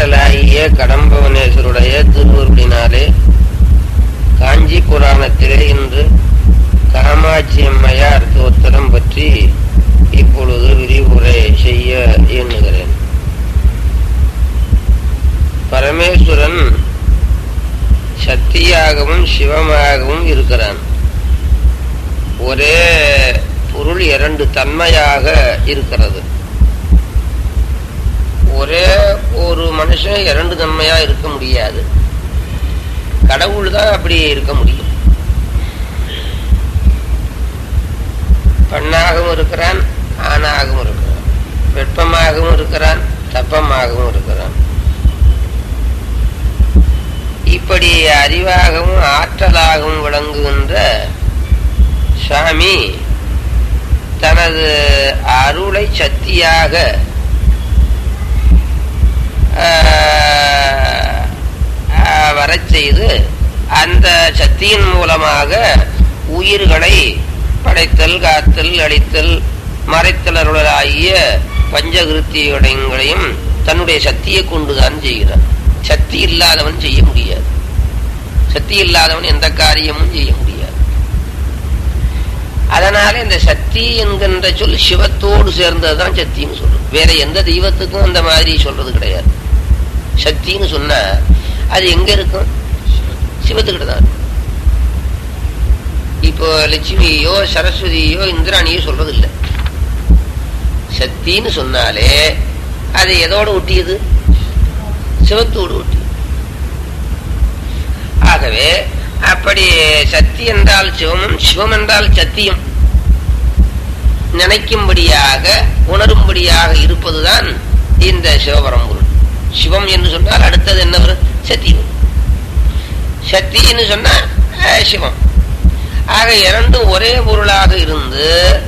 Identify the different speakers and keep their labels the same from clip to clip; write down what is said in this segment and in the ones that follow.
Speaker 1: கடலாகிய கடம்பவனேஸ்வருடைய திருவருளினாலே காஞ்சி புராணத்திலே இன்று காமாட்சி அம்மையார் தோத்திரம் பற்றி இப்பொழுது விரிவுரை செய்ய எண்ணுகிறேன் பரமேஸ்வரன் சக்தியாகவும் சிவமாகவும் இருக்கிறான் ஒரே பொருள் இரண்டு தன்மையாக இருக்கிறது ஒரே ஒரு மனுஷன் இரண்டு தன்மையா இருக்க முடியாது கடவுள் தான் அப்படி இருக்க முடியும் பெண்ணாகவும் இருக்கிறான் ஆணாகவும் இருக்கிறான் வெப்பமாகவும் இருக்கிறான் தப்பமாகவும் இருக்கிறான் இப்படி அறிவாகவும் ஆற்றலாகவும் விளங்குகின்ற சுவாமி தனது அருளை சக்தியாக வரச் செய்து அந்த சக்தியின் மூலமாக உயிர்களை படைத்தல் காத்தல் அழித்தல் மறைத்தல் அருளாகிய பஞ்சகிருத்தியங்களையும் தன்னுடைய சக்தியை கொண்டுதான் செய்கிறான் சக்தி இல்லாதவன் செய்ய முடியாது சக்தி இல்லாதவன் எந்த காரியமும் செய்ய முடியாது அதனால இந்த சக்தி என்கின்ற சொல் சிவத்தோடு சேர்ந்ததுதான் சக்தின்னு சொல்றது வேற எந்த தெய்வத்துக்கும் அந்த மாதிரி சொல்றது கிடையாது சக்தின்னு சொன்னா அது எங்க இருக்கும் சிவத்துக்கிட்ட தான் இப்போ லட்சுமியோ சரஸ்வதியோ இந்திராணியோ சொல்றது இல்லை சக்தின்னு சொன்னாலே அது எதோட ஒட்டியது சிவத்தோடு ஒட்டியது ஆகவே அப்படி சக்தி என்றால் சிவமும் சிவம் என்றால் சத்தியம் நினைக்கும்படியாக உணரும்படியாக இருப்பதுதான் இந்த சிவபரம்பொருள் சிவம் என்று சொன்னால் அடுத்தது என்ன வரும் சத்தியம் சக்தின்னு சொன்னா சிவம் ஆக இரண்டும் ஒரே பொருளாக இருந்து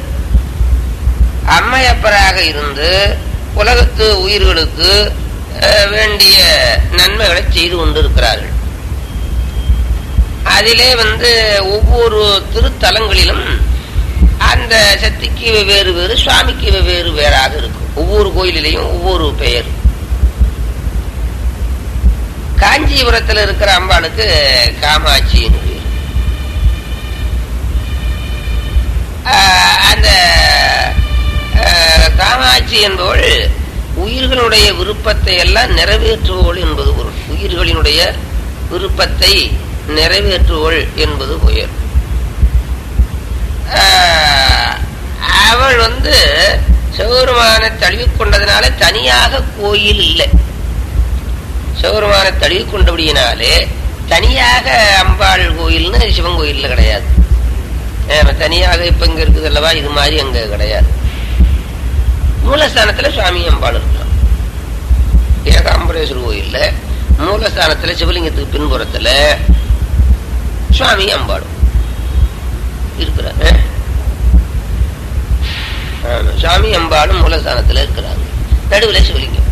Speaker 1: அம்மையப்பராக இருந்து உலகத்து உயிர்களுக்கு வேண்டிய நன்மைகளை செய்து கொண்டிருக்கிறார்கள் அதிலே வந்து ஒவ்வொரு திருத்தலங்களிலும் அந்த சக்திக்கு வெவ்வேறு வேறு சுவாமிக்கு வெவ்வேறு வேறாக இருக்கும் ஒவ்வொரு கோயிலிலையும் ஒவ்வொரு பெயர் காஞ்சிபுரத்தில் இருக்கிற அம்பாளுக்கு காமாட்சின்னு பேர் அந்த காமாட்சி என்பவள் உயிர்களுடைய விருப்பத்தை எல்லாம் நிறைவேற்றுவோள் என்பது பொருள் உயிர்களினுடைய விருப்பத்தை நிறைவேற்றுவோள் என்பது பெயர் அவள் வந்து சிவபெருமான தழுவிக்கொண்டதுனால தனியாக கோயில் இல்லை சிவபெருமான தழுவி கொண்டபடியினாலே தனியாக அம்பாள் கோயில்னு சிவன் கோயில்ல கிடையாது தனியாக இப்ப இங்க இருக்குது அல்லவா இது மாதிரி அங்க கிடையாது மூலஸ்தானத்துல சுவாமி அம்பாள் இருக்கலாம் ஏகாம்பரேஸ்வரர் கோயில்ல மூலஸ்தானத்துல சிவலிங்கத்துக்கு பின்புறத்துல சுவாமி அம்பாளும் இருக்கிறாங்க சுவாமி அம்பாளும் மூலஸ்தானத்துல இருக்கிறாங்க நடுவில் சிவலிங்கம்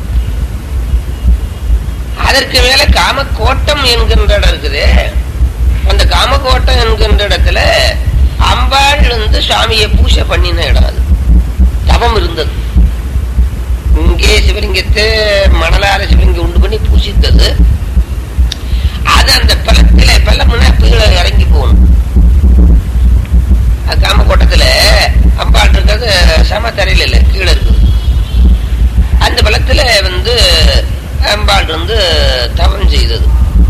Speaker 1: அதற்கு மேல காமக்கோட்டம் என்கின்ற இடம் இருக்குது அந்த காமக்கோட்டம் என்கின்ற இடத்துல அம்பாள் வந்து சுவாமியை பூஜை பண்ணின இடம் அது தவம் இருந்தது இங்கே சிவலிங்கத்தை மணலார சிவலிங்கம் உண்டு பண்ணி பூசித்தது அது அந்த பழத்தில பள்ளம்னா கீழே இறங்கி போகணும் காமக்கோட்டத்துல அம்பாள் இருக்கிறது சமத்தரையில் இல்லை கீழே இருக்குது அந்த பழத்துல வந்து அம்பாள் வந்து தவம் செய்தது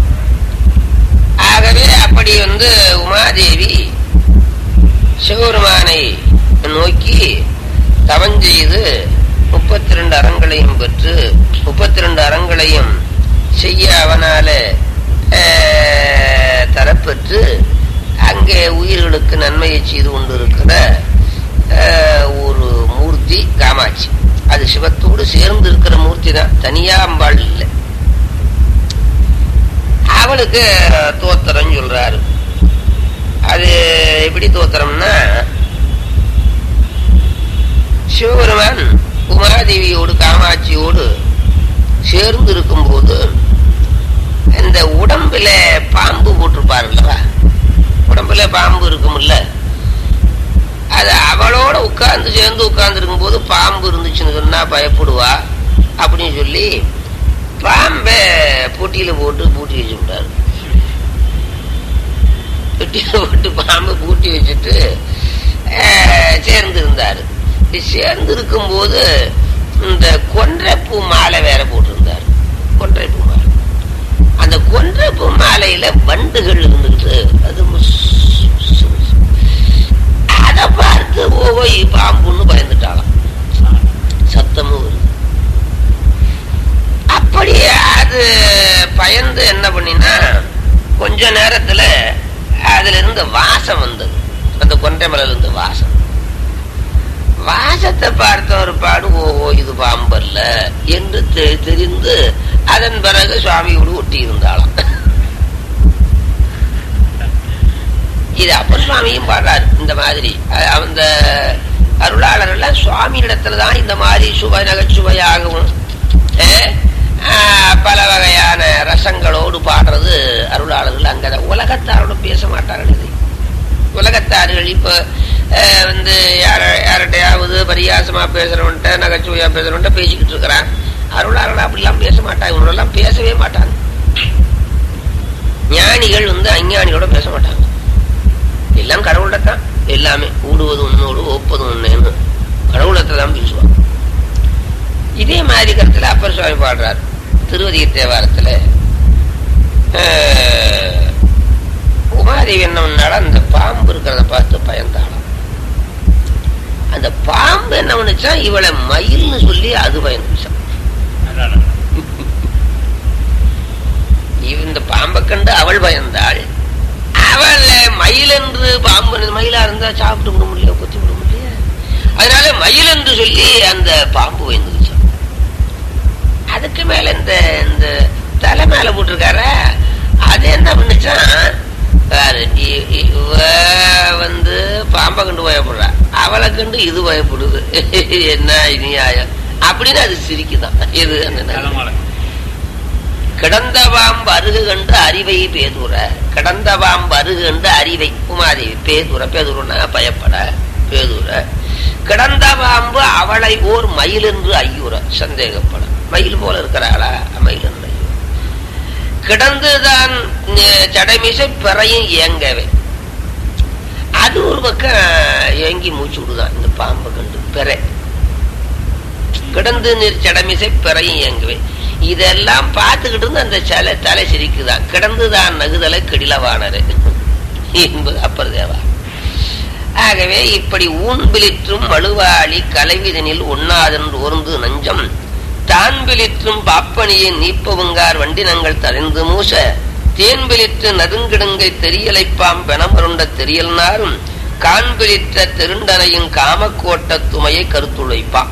Speaker 1: ஆகவே அப்படி வந்து உமாதேவி சிவபெருமானை நோக்கி தவம் செய்து முப்பத்தி ரெண்டு அறங்களையும் பெற்று முப்பத்தி ரெண்டு அறங்களையும் செய்ய அவனால தரப்பெற்று அங்கே உயிர்களுக்கு நன்மையை செய்து கொண்டிருக்கிற ஒரு மூர்த்தி காமாட்சி அது சிவத்தோடு சேர்ந்து இருக்கிற மூர்த்தி தான் தனியா அம்பாள் இல்லை அவளுக்கு தோத்திரம் சொல்றாரு அது எப்படி தோத்திரம்னா சிவபெருமான் உமாதேவியோடு காமாட்சியோடு சேர்ந்து இருக்கும்போது இந்த உடம்புல பாம்பு போட்டிருப்பாரு அல்லவா உடம்புல பாம்பு இருக்கும்ல அது அவளோட உட்கார்ந்து சேர்ந்து உட்கார்ந்து இருக்கும்போது பாம்பு இருந்துச்சுன்னு சொன்னா பயப்படுவா அப்படின்னு சொல்லி பொட்டியில போட்டு பூட்டி வச்சு விட்டாரு பெட்டியில போட்டு பாம்பு பூட்டி வச்சுட்டு அஹ், சேர்ந்து இருந்தாரு இப்படி சேர்ந்து இருக்கும்போது இந்த கொன்றைப்பூ மாலை வேற போட்டிருந்தாரு கொன்றைப்பூ மாலை அந்த கொன்றைப்பூ மாலையில வண்டுகள் இருந்துகிட்டு அது முஸ் முஸ் முஸ். அதை பார்த்து ஓ பாம்புன்னு பயந்துட்டாளாம் சத்தமும் வருது அப்படி அது பயந்து என்ன பண்ணினா கொஞ்ச நேரத்துல அதுல இருந்து வாசம் வந்தது அந்த கொன்றை மலையில இருந்து வாசம் வாசத்தை பார்த்த ஒரு பாடு ஓ இது பாம்பல்ல என்று தெ- தெரிந்து அதன் பிறகு சுவாமியோடு ஒட்டி இருந்தாளாம் இது அப்பர் சுவாமியும் பாடுறாரு இந்த மாதிரி அஹ் அந்த அருளாளர்கள் சுவாமியிடத்துல தான் இந்த மாதிரி சுவை நகைச்சுவையாகவும் அஹ், ஆஹ், பல வகையான ரசங்களோடு பாடுறது அருளாளர்கள் அங்கதான் உலகத்தாரோட பேச மாட்டார்கள் இதை உலகத்தார்கள் இப்ப அஹ், வந்து யார யார்கிட்டயாவது பரியாசமா பேசுறவன்ட்ட நகைச்சுவையா பேசுறவன்ட்ட பேசிக்கிட்டு இருக்கிறான் அருளாளர்கள் அப்படிலாம் பேச மாட்டாங்க இவங்களெல்லாம் பேசவே மாட்டாங்க ஞானிகள் வந்து அஞ்ஞானிகளோட பேச மாட்டாங்க எல்லாம் கடவுள்கிட்ட தான் எல்லாமே ஊடுவது உன்னோடு ஒப்பது உண்மைன்னு கடவுளத்தை தான் பேசுவாங்க இதே மாதிரி கருத்துல அப்பர் சுவாமி பாடுறார் திருவதி தேவாரத்துல ஆஹ், உமாதேவி என்ன பண்ணாலும் அந்த பாம்பு இருக்கிறத பார்த்து பயந்தாளாம் அந்த பாம்பு என்ன பண்ணுச்சா இவளை மயில்னு சொல்லி அது பயந்துச்சான் இவ- இந்த பாம்பை கண்டு அவள் பயந்தாள் அவள் மயில் என்று பாம்பு மயிலா இருந்தா சாப்பிட்டு விட முடியல கொத்தி விட முடியல அதனால மயில் என்று சொல்லி அந்த பாம்பு பயந்துச்சு அதுக்கு மேல இந்த இந்த தலை மேல போட்டிருக்கார அது என்ன பண்ணுச்சான் பாரு, இ- இவ வந்து பாம்பை கண்டு பயப்படுறா அவளை கண்டு இது பயப்படுது என்ன நியாயம் அப்படின்னு அது சிரிக்குதான் இது அந்த நகை. கிடந்த பாம்பு அருகு கண்டு அறிவை பேதுற கிடந்த பாம்பு அருகு கண்டு அறிவை உமாதேவி பேதுற பேதுறனா பயப்பட பேதுற கிடந்த பாம்பு அவளை ஓர் மயில் என்று ஐயுற சந்தேகப்பட மயில் போல இருக்கிறாளா மயில் என்று ஐயுற கிடந்துதான் அஹ், ஜடைமிசை பிறையும் ஏங்கவே அது ஒரு பக்கம் ஏங்கி மூச்சு விடுதான் இந்த பாம்பை கண்டு பிறை கிடந்து நீர் ஜடமிசை பிறையும் ஏங்குவே இதெல்லாம் பார்த்துக்கிட்டு இருந்து அந்த சிலை தலை சிரிக்குதான் கிடந்துதான் நகுதலை கெடிலவானரு என்பது அப்பர் தேவா ஆகவே இப்படி ஊன்பிலிற்றும் வலுவாளி கலைவிதனில் ஒன்னாதென்று ஓர்ந்து நஞ்சம் தான்பிலிற்றும் பாப்பனியை நீப்பவுங்கார் வண்டினங்கள் தறிந்து மூச தேன்பிலிற்று நதுங்கிடுங்கை தெரியலைப்பாம் பெணமருண்ட தெரியல்னாரும் காண்பிலிற்ற திருண்டனையும் காமக்கோட்ட துமையை கருத்துழைப்பான்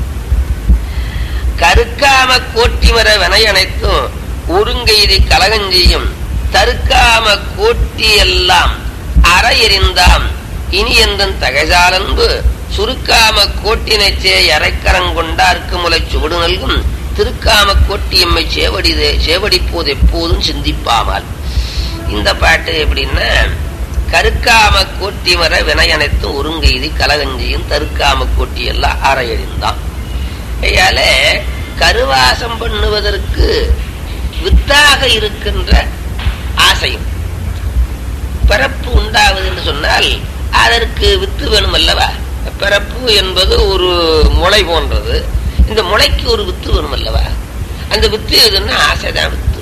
Speaker 1: கருக்காம கோட்டிமர வினையனைத்தும் ஒருங்கெய்தி கலகஞ்செய்யும் தருக்காம கோட்டி எல்லாம் அற எறிந்தாம் இனி எந்தன் தகைசாலன்பு சுருக்காம கோட்டினைச்சே அரைக்கரங்கொண்டார்க்கு முலை சுவடு நல்கும் திருக்காம கோட்டியம்மை சேவடிதே சேவடிப்போது எப்போதும் சிந்திப்பாமல் இந்த பாட்டு எப்படின்னா கருக்காம கோட்டி மர வினையனைத்தும் ஒருங்கெய்தி கலகஞ்சியும் தருக்காம கோட்டி எல்லாம் அற எறிந்தான் கையால கருவாசம் பண்ணுவதற்கு வித்தாக இருக்கின்ற ஆசையும் பிறப்பு உண்டாவது என்று சொன்னால் அதற்கு வித்து வேணும் அல்லவா பிறப்பு என்பது ஒரு முளை போன்றது இந்த முளைக்கு ஒரு வித்து வேணும் அல்லவா அந்த வித்து எதுன்னா ஆசைதான் வித்து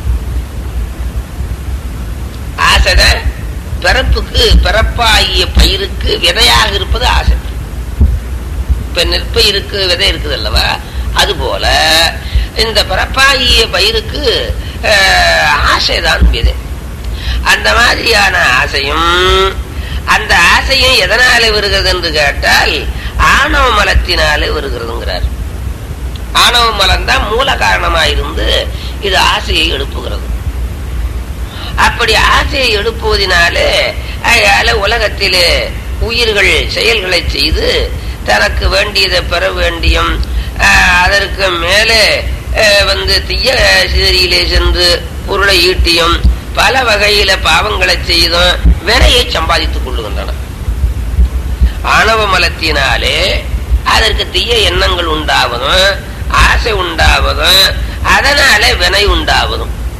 Speaker 1: ஆசைதான் பிறப்புக்கு பிறப்பாகிய பயிருக்கு விதையாக இருப்பது ஆசை இப்ப நெற்பயிருக்கு விதை இருக்குது அல்லவா அதுபோல இந்த பிறப்பாகிய பயிருக்கு அஹ், ஆசைதான் விதை அந்த மாதிரியான ஆசையும் அந்த ஆசையும் எதனால வருகிறது என்று கேட்டால் ஆணவ மலத்தினாலே வருகிறதுங்கிறார் ஆணவ மலம் தான் மூல காரணமாயிருந்து இது ஆசையை எழுப்புகிறது அப்படி ஆசையை எழுப்புவதனாலே அதனால உலகத்திலே உயிர்கள் செயல்களை செய்து தனக்கு வேண்டியதை பெற வேண்டியும் ஆஹ், அதற்கு மேலே ஆஹ், வந்து தீய சிதறியிலே சென்று பொருளை ஈட்டியும் பல வகையில பாவங்களை செய்தும் வினையை சம்பாதித்துக் கொள்ளுகின்றன ஆணவ மலத்தினாலே அதற்கு தீய எண்ணங்கள் உண்டாவதும் ஆசை உண்டாவதும் அதனால வினை உண்டாவதும்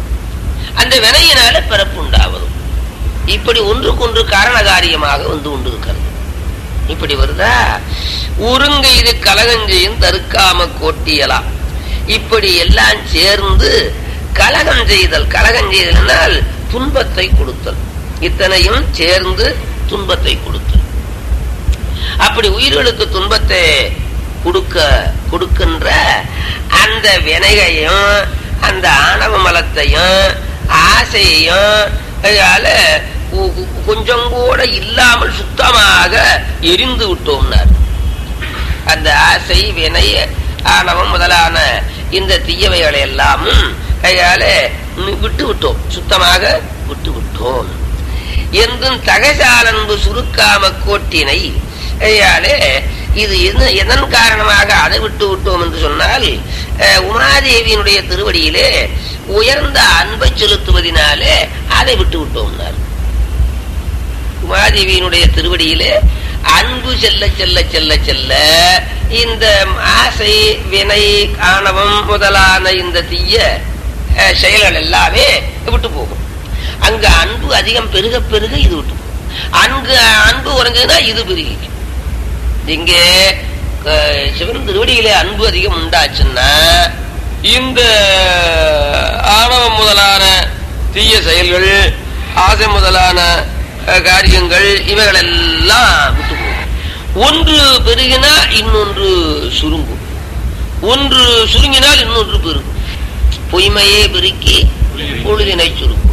Speaker 1: அந்த வினையினால பிறப்பு உண்டாவது இப்படி ஒன்றுக்கொன்று காரண காரியமாக வந்து கொண்டிருக்கிறது இப்படி வருதா உருங்கெய்து கலகஞ்செய்யும் தருக்காம கோட்டியலாம் இப்படி எல்லாம் சேர்ந்து கலகம் செய்தல் கலகம் செய்தல் துன்பத்தை கொடுத்தல் இத்தனையும் சேர்ந்து துன்பத்தை கொடுத்தல் அப்படி உயிர்களுக்கு துன்பத்தை கொடுக்க கொடுக்கின்ற அந்த வினைகையும் அந்த ஆணவ மலத்தையும் ஆசையையும் அதனால உ- உ- கொஞ்சம் கூட இல்லாமல் சுத்தமாக எரிந்து விட்டோம்னார் அந்த ஆசை வினை ஆணவம் முதலான இந்த தீயவைகளை எல்லாமும் கையால விட்டு விட்டோம் சுத்தமாக விட்டு விட்டோம் என்றும் தகசாலன்பு சுருக்காம கோட்டினை கையாலே இது என்ன- எதன் காரணமாக அதை விட்டு விட்டோம் என்று சொன்னால் அஹ், உமாதேவியினுடைய திருவடியிலே உயர்ந்த அன்பை செலுத்துவதினாலே அதை விட்டு விட்டோம்னார் உமாதேவியினுடைய திருவடியிலே அன்பு செல்ல செல்ல செல்ல செல்ல இந்த ஆசை வினை ஆணவம் முதலான இந்த தீய அஹ், செயல்கள் எல்லாமே விட்டு போகும் அங்க அன்பு அதிகம் பெருக பெருக இது விட்டு போகும் அங்கு அன்பு குறைஞ்சதுன்னா இது பெருகி இங்கே அஹ், சிவன் திருவடியிலே அன்பு அதிகம் உண்டாச்சுன்னா இந்த ஆணவம் முதலான தீய செயல்கள் ஆசை முதலான அஹ், காரியங்கள் இவைகள் எல்லாம் விட்டு போகும் ஒன்று பெருகினா இன்னொன்று சுருங்கும் ஒன்று சுருங்கினால் இன்னொன்று பெருகும் பொய்மையே பெருக்கி பொழுதினை சுருக்கும்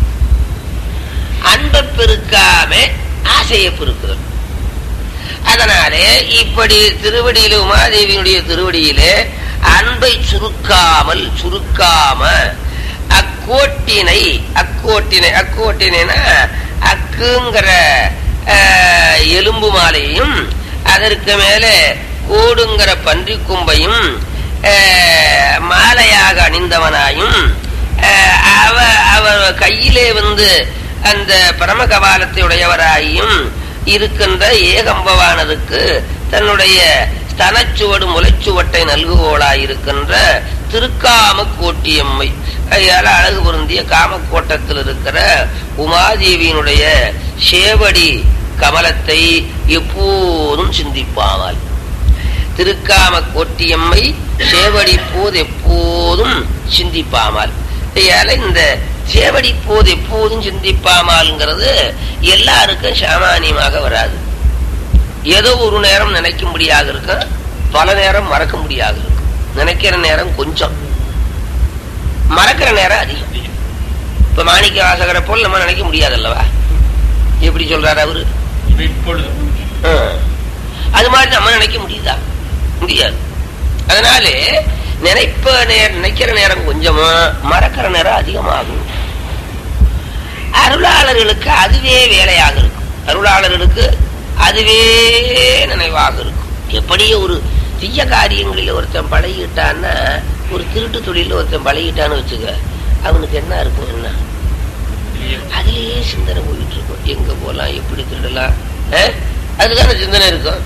Speaker 1: அன்பை பெருக்காம ஆசையை பெருக்குதல் அதனாலே இப்படி திருவடியில உமாதேவியினுடைய திருவடியிலே அன்பை சுருக்காமல் சுருக்காம அக்கோட்டினை அக்கோட்டினை அக்கோட்டினைனா அக்குங்கிற அஹ், எலும்பு மாலையும் அதற்கு மேலே கோடுங்கிற பன்றிக் கொம்பையும் அஹ், மாலையாக அணிந்தவனாயும் அஹ், அவ அவர் கையிலே வந்து அந்த பரம கபாலத்தை உடையவராயும் இருக்கின்ற ஏகம்பவானதுக்கு தன்னுடைய ஸ்தனச்சுவடு முளைச்சுவட்டை நல்குவோளாயிருக்கின்ற திருக்காம கோட்டியம்மை கையால அழகு பொருந்திய காமக்கோட்டத்தில் இருக்கிற உமாதேவியினுடைய சேவடி கமலத்தை எப்போதும் சிந்திப்பாமல் திருக்காம கோட்டியம்மை சேவடி போது எப்போதும் சிந்திப்பாமல் கையால இந்த சேவடி போது எப்போதும் சிந்திப்பாமால்ங்கிறது எல்லாருக்கும் சாமானியமாக வராது ஏதோ ஒரு நேரம் நினைக்கும்படியாக இருக்கும் பல நேரம் மறக்க முடியாது இருக்கும் நினைக்கிற நேரம் கொஞ்சம் மறக்கிற நேரம் அதிகம் இப்ப மாணிக்க வாசகரை போல் நம்ம நினைக்க முடியாது அல்லவா எப்படி சொல்றாரு அவரு
Speaker 2: இப்பொழுது
Speaker 1: ஆ. அது மாதிரி நம்ம நினைக்க முடியுதா முடியாது அதனாலே நினைப்ப நேரம் நினைக்கிற நேரம் கொஞ்சமா மறக்கிற நேரம் அதிகமாகும் அருளாளர்களுக்கு அதுவே வேலையாக இருக்கும் அருளாளர்களுக்கு அதுவே நினைவாக இருக்கும் எப்படி ஒரு தீய காரியங்களில் ஒருத்தன் பழகிட்டான்னா ஒரு திருட்டு தொழில ஒருத்தன் பழகிட்டான்னு வச்சுக்க அவனுக்கு என்ன இருக்கும் என்ன அதுலயே சிந்தனை போயிட்டு இருக்கும் எங்க போலாம் எப்படி திருடலாம் அஹ்? அதுதானே சிந்தனை இருக்கும்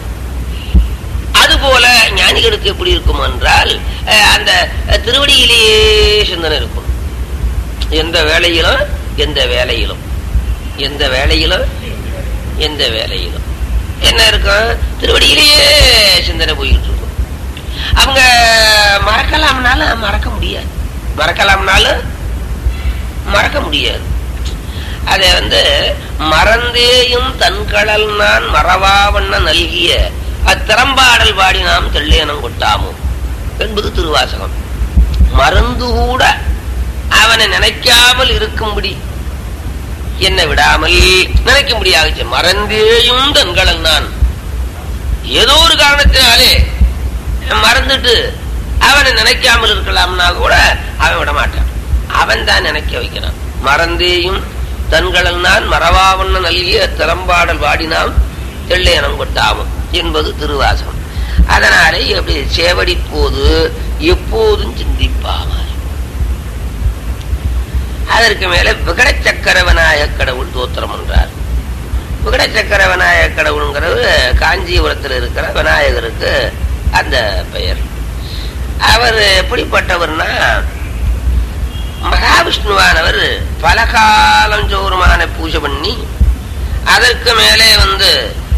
Speaker 1: அது போல ஞானிகளுக்கு எப்படி இருக்கும் என்றால் அஹ், அந்த அஹ், திருவடியிலேயே சிந்தனை இருக்கும் எந்த வேலையிலும் எந்த வேலையிலும் எந்த வேலையிலும் எந்த வேலையிலும் என்ன இருக்கும் திருவடியிலேயே சிந்தனை போயிட்டு இருக்கும் அவங்க மறக்கலாம்னாலும் மறக்க முடியாது மறக்கலாம்னாலும் மறக்க முடியாது அதை வந்து மறந்தேயும் தன்கடல் நான் மறவாவண்ண நல்கிய அத்திறம்பாடல் பாடி நாம் தெள்ளேனம் கொட்டாமோ என்பது திருவாசகம் மறந்து கூட அவனை நினைக்காமல் இருக்கும்படி என்னை விடாமல் நினைக்கும்படியாக மறந்தேயும் தன்கடல் நான் ஏதோ ஒரு காரணத்தினாலே மறந்துட்டு அவனை நினைக்காமல் இருக்கலாம்னா கூட அவன் விட மாட்டான் அவன் தான் நினைக்க வைக்கிறான் மறந்தேயும் தன்களல் நான் மறவாவண்ண நல்கிய திறம்பாடல் பாடினாம் தெள்ளையனம் கொட்டாமும் என்பது திருவாசகம் அதனாலே எப்படி சேவடி போது எப்போதும் சிந்திப்பாமல் அதற்கு மேல விகட சக்கர விநாயக கடவுள் தோத்திரம் என்றார் விகட சக்கர விநாயக கடவுள்ங்கிறது காஞ்சிபுரத்தில் இருக்கிற விநாயகருக்கு அந்த பெயர் அவர் எப்படிப்பட்டவர்னா மகாவிஷ்ணுவானவர் பல காலம் சௌரமான பூஜை பண்ணி அதற்கு மேலே வந்து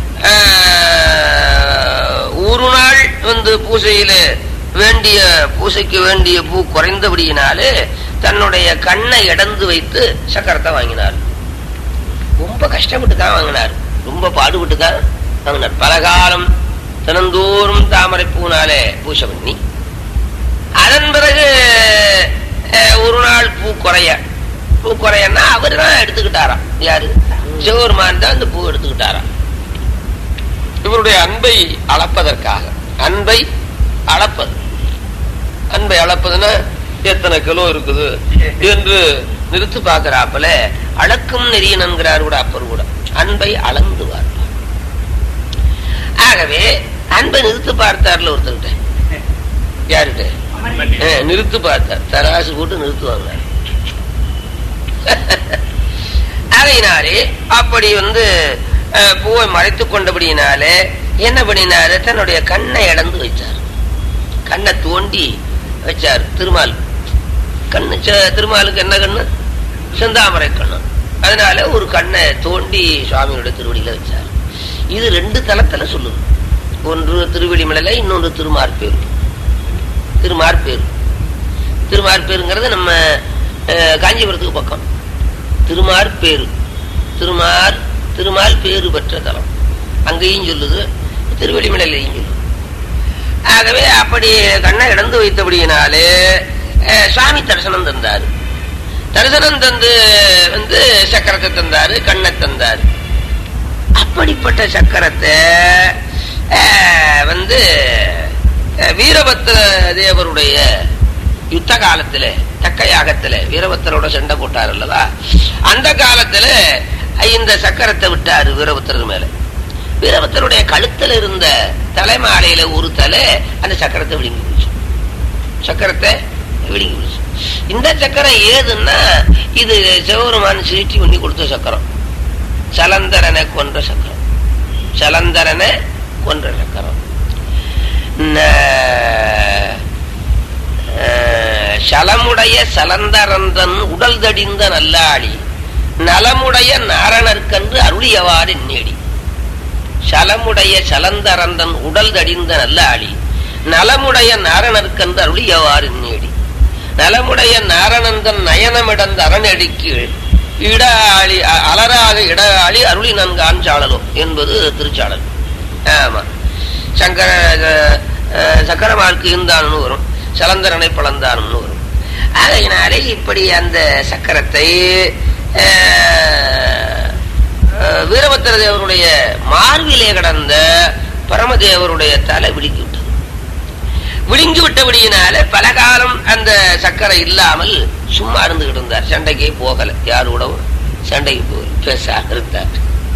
Speaker 1: ஆஹ், ஒரு நாள் வந்து பூஜையில வேண்டிய பூசைக்கு வேண்டிய பூ குறைந்தபடியினாலே தன்னுடைய கண்ணை இடந்து வைத்து சக்கரத்தை வாங்கினார் ரொம்ப கஷ்டப்பட்டு தான் வாங்கினார் ரொம்ப பாடுபட்டு தான் வாங்கினார் பல காலம் தினந்தோறும் தாமரை பூனாலே பூஜை பண்ணி அதன் பிறகு அஹ், ஒரு நாள் பூ குறைய பூ குறையன்னா அவர் தான் எடுத்துக்கிட்டாராம் யாரு சிவபெருமான் தான் இந்த பூ எடுத்துக்கிட்டாராம் இவருடைய அன்பை அளப்பதற்காக அன்பை அளப்பது அன்பை அளப்பதுன்னா எத்தனை கிலோ இருக்குது என்று நிறுத்து பார்க்கிறாப்புல அளக்கும் நெறியனுங்கிறார் கூட அப்பர் கூட அன்பை அளந்து பார்ப்பார் ஆகவே அன்பை நிறுத்து பார்த்தார்ல ஒருத்தர்கிட்ட யாருகிட்ட அஹ், நிறுத்து பார்த்தார் தராசு போட்டு நிறுத்துவாங்க அதையினாலே அப்படி வந்து அஹ், பூவை மறைத்துக் கொண்டபடியினாலே என்ன பண்ணினாரு தன்னுடைய கண்ணை இடந்து வச்சார் கண்ணை தோண்டி வச்சார் திருமால் கண்ணு ச- திருமாலுக்கு என்ன கண்ணு செந்தாமரை கண்ணு அதனால ஒரு கண்ணை தோண்டி சுவாமியோட திருவடியில வச்சார் இது ரெண்டு தலத்துல சொல்லுது ஒன்று திருவெளிமலையில இன்னொன்று திருமார்பேர் திருமார்பேர் திருமார்பேருங்கிறது நம்ம அஹ், காஞ்சிபுரத்துக்கு பக்கம் திருமார்பேரு திருமார் திருமால் பேரு பெற்ற தலம் அங்கேயும் சொல்லுது திருவெளிமலையிலையும் சொல்லுது ஆகவே அப்படி கண்ணை இடந்து வைத்தபடியினாலே அஹ், சுவாமி தரிசனம் தந்தாரு தரிசனம் தந்து வந்து சக்கரத்தை தந்தாரு கண்ணை தந்தாரு அப்படிப்பட்ட சக்கரத்தை அஹ், வந்து அஹ், வீரபத்திர தேவருடைய யுத்த காலத்துல தக்க யாகத்துல வீரபத்திரோட சண்டை போட்டார் அல்லவா அந்த காலத்துல இந்த சக்கரத்தை விட்டாரு வீரபத்திரர் மேல வீரபத்திரருடைய கழுத்துல இருந்த தலைமாலையில ஒரு தலை அந்த சக்கரத்தை விழுங்கி போச்சு சக்கரத்தை விழுங்கி போச்சு இந்த சக்கரம் ஏதுன்னா இது சிவபெருமான் சீட்டி பண்ணி கொடுத்த சக்கரம் சலந்தரனை கொன்ற சக்கரம் சலந்தரனை கொன்ற சக்கரம் ந- அஹ், சலமுடைய சலந்தரந்தன் உடல் தடிந்த நல்லாளி நலமுடைய நாரணர்க்கன்று அருளியவாறு நேடி சலமுடைய சலந்தரந்தன் உடல் தடிந்த நல்லாளி நலமுடைய நாரணர்க்கன்று அருளியவாறு நேடி நலமுடைய நாரணந்தன் நயனமிடந்த அரணடிக்கு இட ஆளி அ- அலராக இட ஆளி அருளி நன்கான் சாளலோ என்பது திருச்சாளல் ஆமா சங்கர அஹ், அஹ், சக்கரமார்க்கு இருந்தான்னு வரும் சலந்தரனை பழந்தானும்னு வரும் ஆகையினாலே இப்படி அந்த சக்கரத்தை அஹ், அஹ், வீரபத்திர தேவருடைய மார்பிலே கடந்த பரமதேவருடைய தலை விடுங்கி விட்டது விழுங்கி விட்டபடியினால பல காலம் அந்த சக்கரை இல்லாமல் சும்மா இருந்துகிட்டு இருந்தார் சண்டைக்கே போகல யாரோடவும் சண்டைக்கு போகல பேசாக இருந்தார்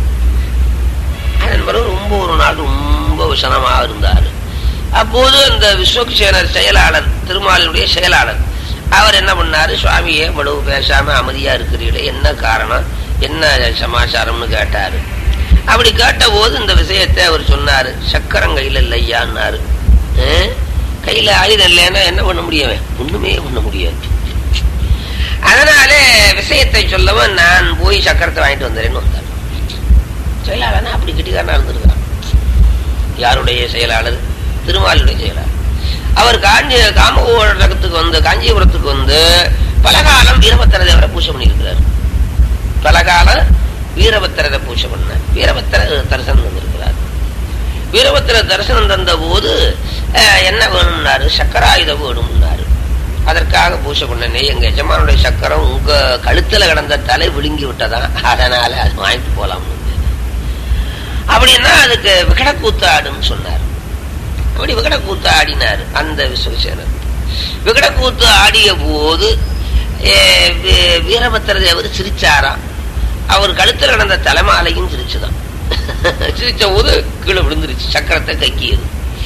Speaker 1: அதன் பிறகு ரொம்ப ஒரு நாள் ரொம்ப விஷனமாக இருந்தார் அப்போது அந்த விஸ்வக்சேனர் செயலாளர் திருமாலினுடைய செயலாளர் அவர் என்ன பண்ணாரு சுவாமியே இவ்வளவு பேசாம அமைதியா இருக்கிறீங்களே என்ன காரணம் என்ன சமாச்சாரம்னு கேட்டாரு அப்படி கேட்ட போது இந்த விஷயத்தை அவர் சொன்னாரு சக்கரம் கையில இல்லையான்னாரு "ஆ? கையில ஆயுதம் இல்லைன்னா என்ன பண்ண முடியும் ஒண்ணுமே பண்ண முடியாது அதனாலே விஷயத்தை சொல்லவும் நான் போய் சக்கரத்தை வாங்கிட்டு வந்துடுறேன்னு வந்தார் செயலாளர் அப்படி கிட்டிக்காரனா இருந்திருக்கிறான் யாருடைய செயலாளர் திருமாலுடைய செயலாளர் அவர் காஞ்சி காமகோடகத்துக்கு வந்து காஞ்சிபுரத்துக்கு வந்து பலகாலம் வீரபத்திர தேவரை பூஜை பண்ணியிருக்கிறார் பலகாலம் வீரபத்திரரை பூஜை பண்ண வீரபத்திர தரிசனம் தந்திருக்கிறார் வீரபத்திர தரிசனம் தந்த போது அஹ், என்ன வேணும்னாரு சக்கராயுதம் வேணும்னாரு அதற்காக பூஜை பண்ணனே எங்க எஜமானுடைய சக்கரம் உங்க கழுத்துல கிடந்த தலை விழுங்கி விட்டதான் அதனால அது வாங்கிட்டு போலாம்னு அப்படின்னா அதுக்கு விகடக்கூத்து ஆடுன்னு சொன்னார் அப்படி விகடக்கூத்து ஆடினார் அந்த விஸ்வசேனர் விகடக்கூத்து ஆடிய போது ஏ, வீ- வீரபத்திர தேவர் சிரிச்சாராம் அவர் கழுத்துல கிடந்த தலைமாலையும் சிரிச்சுதான் சிரிச்ச போது கீழே விழுந்துருச்சு சக்கரத்தை கைக்கியது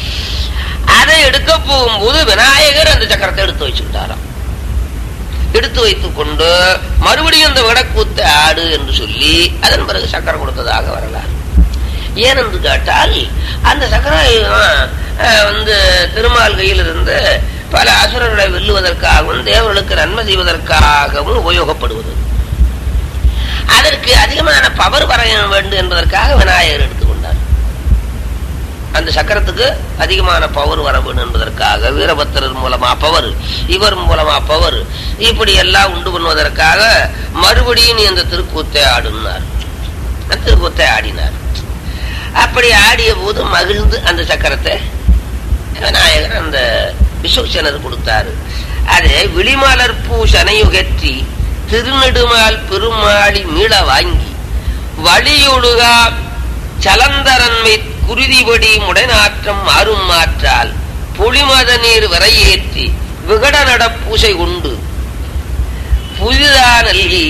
Speaker 1: அதை எடுக்க போகும்போது விநாயகர் அந்த சக்கரத்தை எடுத்து வச்சுக்கிட்டாராம் எடுத்து வைத்துக் கொண்டு மறுபடியும் இந்த விடக்கூத்து ஆடு என்று சொல்லி அதன் பிறகு சக்கரம் கொடுத்ததாக வரலாறு ஏனென்று கேட்டால் அந்த சக்கராயுதம் அஹ், வந்து திருமால் கையில் இருந்து பல அசுரர்களை வெல்லுவதற்காகவும் தேவர்களுக்கு நன்மை செய்வதற்காகவும் உபயோகப்படுவது அதற்கு அதிகமான பவர் வர வேண்டும் என்பதற்காக விநாயகர் எடுத்துக்கொண்டார் அந்த சக்கரத்துக்கு அதிகமான பவர் வர வேண்டும் என்பதற்காக வீரபத்திரர் மூலமா பவர் இவர் மூலமா பவர் இப்படி எல்லாம் உண்டு பண்ணுவதற்காக மறுபடியும் நீ அந்த திருக்கூத்தை ஆடுனார் அந்த திருக்கூத்தை ஆடினார் அப்படி ஆடிய போது மகிழ்ந்து அந்த சக்கரத்தை விநாயகர் அந்த விஸ்வசனர் கொடுத்தாரு அது விழிமலர் பூ சனையுகற்றி திருநெடுமால் பெருமாளி மீள வாங்கி வழியொழுகா சலந்தரன்மை குருதிபடி முடைநாற்றம் மாறும் மாற்றால் பொலிமத நீர் வரையேற்றி விகட நடப்பூசை உண்டு புதிதா நல்கி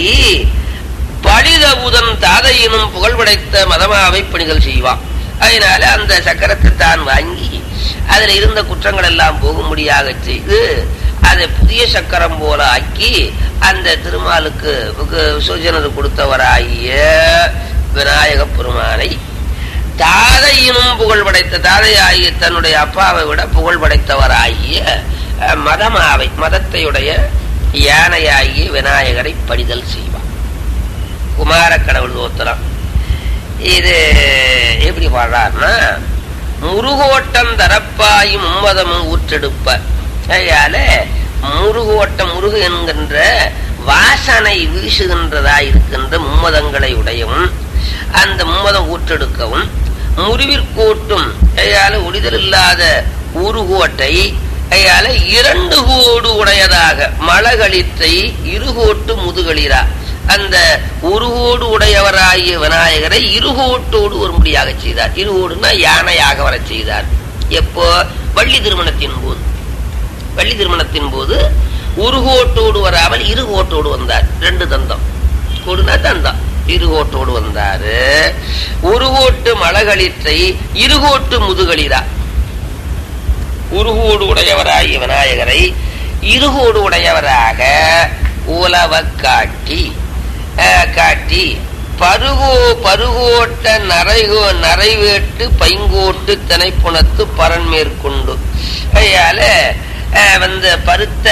Speaker 1: பழிதபுதன் தாதையினும் புகழ்படைத்த மதமாவை பணிகள் செய்வான் அதனால அந்த சக்கரத்தை தான் வாங்கி அதுல இருந்த குற்றங்கள் எல்லாம் போகும்படியாக செய்து அதை புதிய சக்கரம் போல ஆக்கி அந்த திருமாலுக்கு விசர்ஜனது கொடுத்தவராகிய விநாயக பெருமானை தாதையினும் புகழ் படைத்த தாதையாகிய தன்னுடைய அப்பாவை விட புகழ் படைத்தவராகிய மதமாவை மதத்தையுடைய யானையாகிய விநாயகரை படிதல் செய்வார் குமார கடவுள் தோத்திரம் இது எப்படி பாடுறாருன்னா முருகோட்டம் தரப்பாயும் மும்மதமும் ஊற்றெடுப்ப அதனால முருகோட்டம் முருகு என்கின்ற வாசனை வீசுகின்றதா இருக்கின்ற மும்மதங்களை உடையவும் அந்த மும்மதம் ஊற்றெடுக்கவும் முறிவிற்கோட்டும் அயால ஒளிதல் இல்லாத உருகோட்டை அயால இரண்டு கோடு உடையதாக மலகளிற்றை இருகோட்டு முதுகளிரா அந்த உருகோடு உடையவராகிய விநாயகரை இருகோட்டோடு வரும்படியாக செய்தார் இருகோடுனா யானையாக வர செய்தார் எப்போ வள்ளி திருமணத்தின் போது வள்ளி திருமணத்தின் போது உருகோட்டோடு வராமல் இருகோட்டோடு வந்தார் ரெண்டு தந்தம் கொடுனா தந்தம் இருகோட்டோடு வந்தாரு உருகோட்டு மலகளிற்றை இருகோட்டு முதுகளிரா உருகோடு உடையவராகிய விநாயகரை இருகோடு உடையவராக உலவ காட்டி காட்டி பருகோ பருகோட்ட நரைகோ நரைவேட்டு பைங்கோட்டு திணைப்புணத்து பரன் மேற்கொண்டு அதனால வந்து பருத்த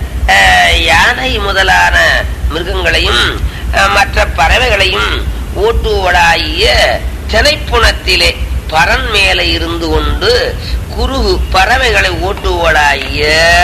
Speaker 1: யானை முதலான மிருகங்களையும் மற்ற பறவைகளையும் ஓட்டுவடாகிய திணைப்புணத்திலே பரன் மேல இருந்து கொண்டு குருகு பறவைகளை ஓட்டுவடாகிய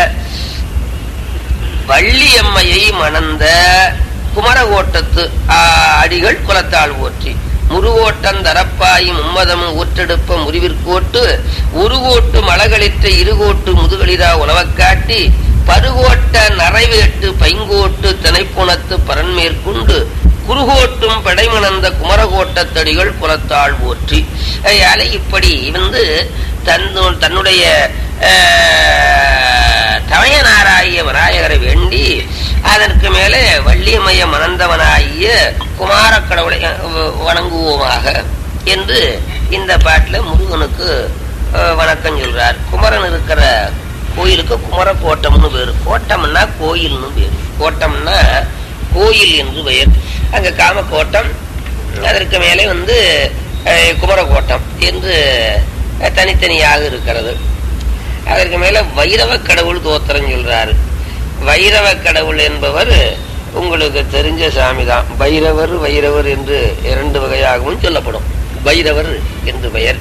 Speaker 1: வள்ளியம்மையை மணந்த குமரகோட்டத்து அடிகள் குலத்தால் ஓற்றி முருகோட்டம் தரப்பாயி மும்மதமும் ஊற்றெடுப்ப முறிவிற்கோட்டு உருகோட்டு மலகளிற்ற இருகோட்டு முதுகளிரா உணவக்காட்டி பருகோட்ட நரைவேட்டு பைங்கோட்டு திணைப்புணத்து பரன்மேற்கொண்டு குருகோட்டும் படைமணந்த குமரகோட்டத்தடிகள் குலத்தாள் போற்றி அதனால இப்படி வந்து தன்னு தன்னுடைய தமையனாராகிய விநாயகரை வேண்டி அதற்கு மேலே வள்ளியமைய மணந்தவனாகிய குமார கடவுளை வணங்குவோமாக என்று இந்த பாட்டில் முருகனுக்கு வணக்கம் சொல்றார் குமரன் இருக்கிற கோயிலுக்கு குமர கோட்டம்னு பேரு கோட்டம்னா கோயில்னு பேரு கோட்டம்னா கோயில் என்று பெயர் அங்க காமக்கோட்டம் அதற்கு மேலே வந்து குமரகோட்டம் என்று தனித்தனியாக இருக்கிறது அதற்கு மேல வைரவ கடவுள் தோத்திரம் சொல்றாரு வைரவ கடவுள் என்பவர் உங்களுக்கு தெரிஞ்ச சாமி தான் பைரவர் வைரவர் என்று இரண்டு வகையாகவும் சொல்லப்படும் பைரவர் என்று பெயர்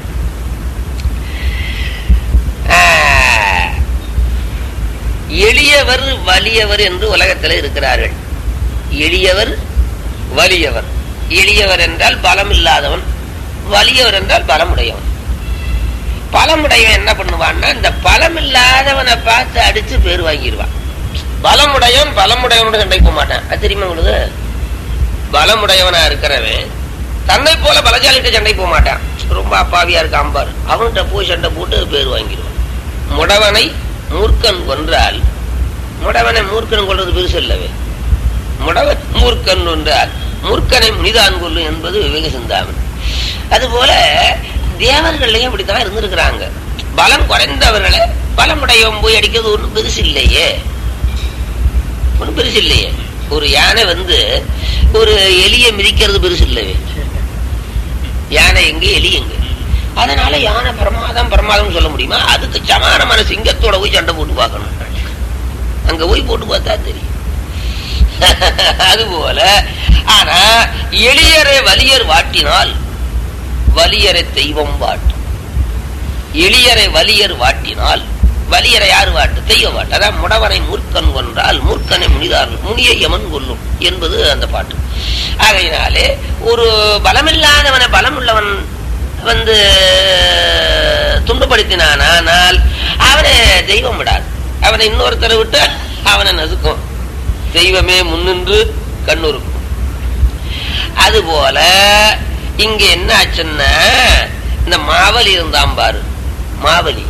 Speaker 1: எளியவர் வலியவர் என்று உலகத்தில் இருக்கிறார்கள் எளியவர் வலியவர் எளியவர் என்றால் பலம் இல்லாதவன் வலியவர் என்றால் பலமுடையவன் பலமுடையவன் என்ன பண்ணுவான்னா இந்த பலம் இல்லாதவனை பார்த்து அடிச்சு பேர் வாங்கிடுவான் பலமுடையவன் பலமுடையவனோட சண்டை போக மாட்டான் அது தெரியுமா உங்களுக்கு பலமுடையவனா இருக்கிறவன் தன்னை போல பலஜாலிட்ட சண்டை போக மாட்டான் ரொம்ப அப்பாவியா இருக்கான் பாரு அவன்கிட்ட போய் சண்டை போட்டு பேர் வாங்கிடுவான் முடவனை மூர்க்கன் கொன்றால் முடவனை மூர்க்கன் கொள்றது பெருசு இல்லவே முடவன் மூர்க்கன் கொன்றால் மூர்க்கனை முனிதான் கொள்ளும் என்பது விவேக சிந்தாமன் அதுபோல தேவர்களையும் இப்படித்தான் இருந்திருக்கிறாங்க பலம் குறைந்தவர்களை பலமுடையவன் போய் அடிக்கிறது ஒன்றும் பெருசு இல்லையே ஒன்றும் பெருசு இல்லையே ஒரு யானை வந்து ஒரு எலிய மிதிக்கிறது பெருசு இல்லவே யானை எங்க எலி எங்க அதனால யானை பிரமாதம் பிரமாதம் சொல்ல முடியுமா அதுக்கு சமானமான சிங்கத்தோட போய் சண்டை போட்டு பார்க்கணும் அங்க போய் போட்டு பார்த்தா தெரியும் அதுபோல ஆனா எளியரை வலியர் வாட்டினால் வலியரை தெய்வம் வாட்டும் எளியரை வலியர் வாட்டினால் வலியரை யார் வாட்டு தெய்வம் வாட்டு அதான் முடவரை மூர்க்கன் கொன்றால் மூர்க்கனை முனிதார் முனியை யமன் கொல்லும் என்பது அந்த பாட்டு ஆகையினாலே ஒரு பலமில்லாதவனை பலம் உள்ளவன் வந்து துண்டுபடுத்தினான் ஆனால் அவனை தெய்வம் விடாது அவனை இன்னொருத்தரை விட்டு அவனை நசுக்கும் தெய்வமே முன்னின்று கண்ணுறுக்கும் அதுபோல இங்க என்ன ஆச்சுன்னா இந்த மாவலி இருந்தான் பாரு மாவலி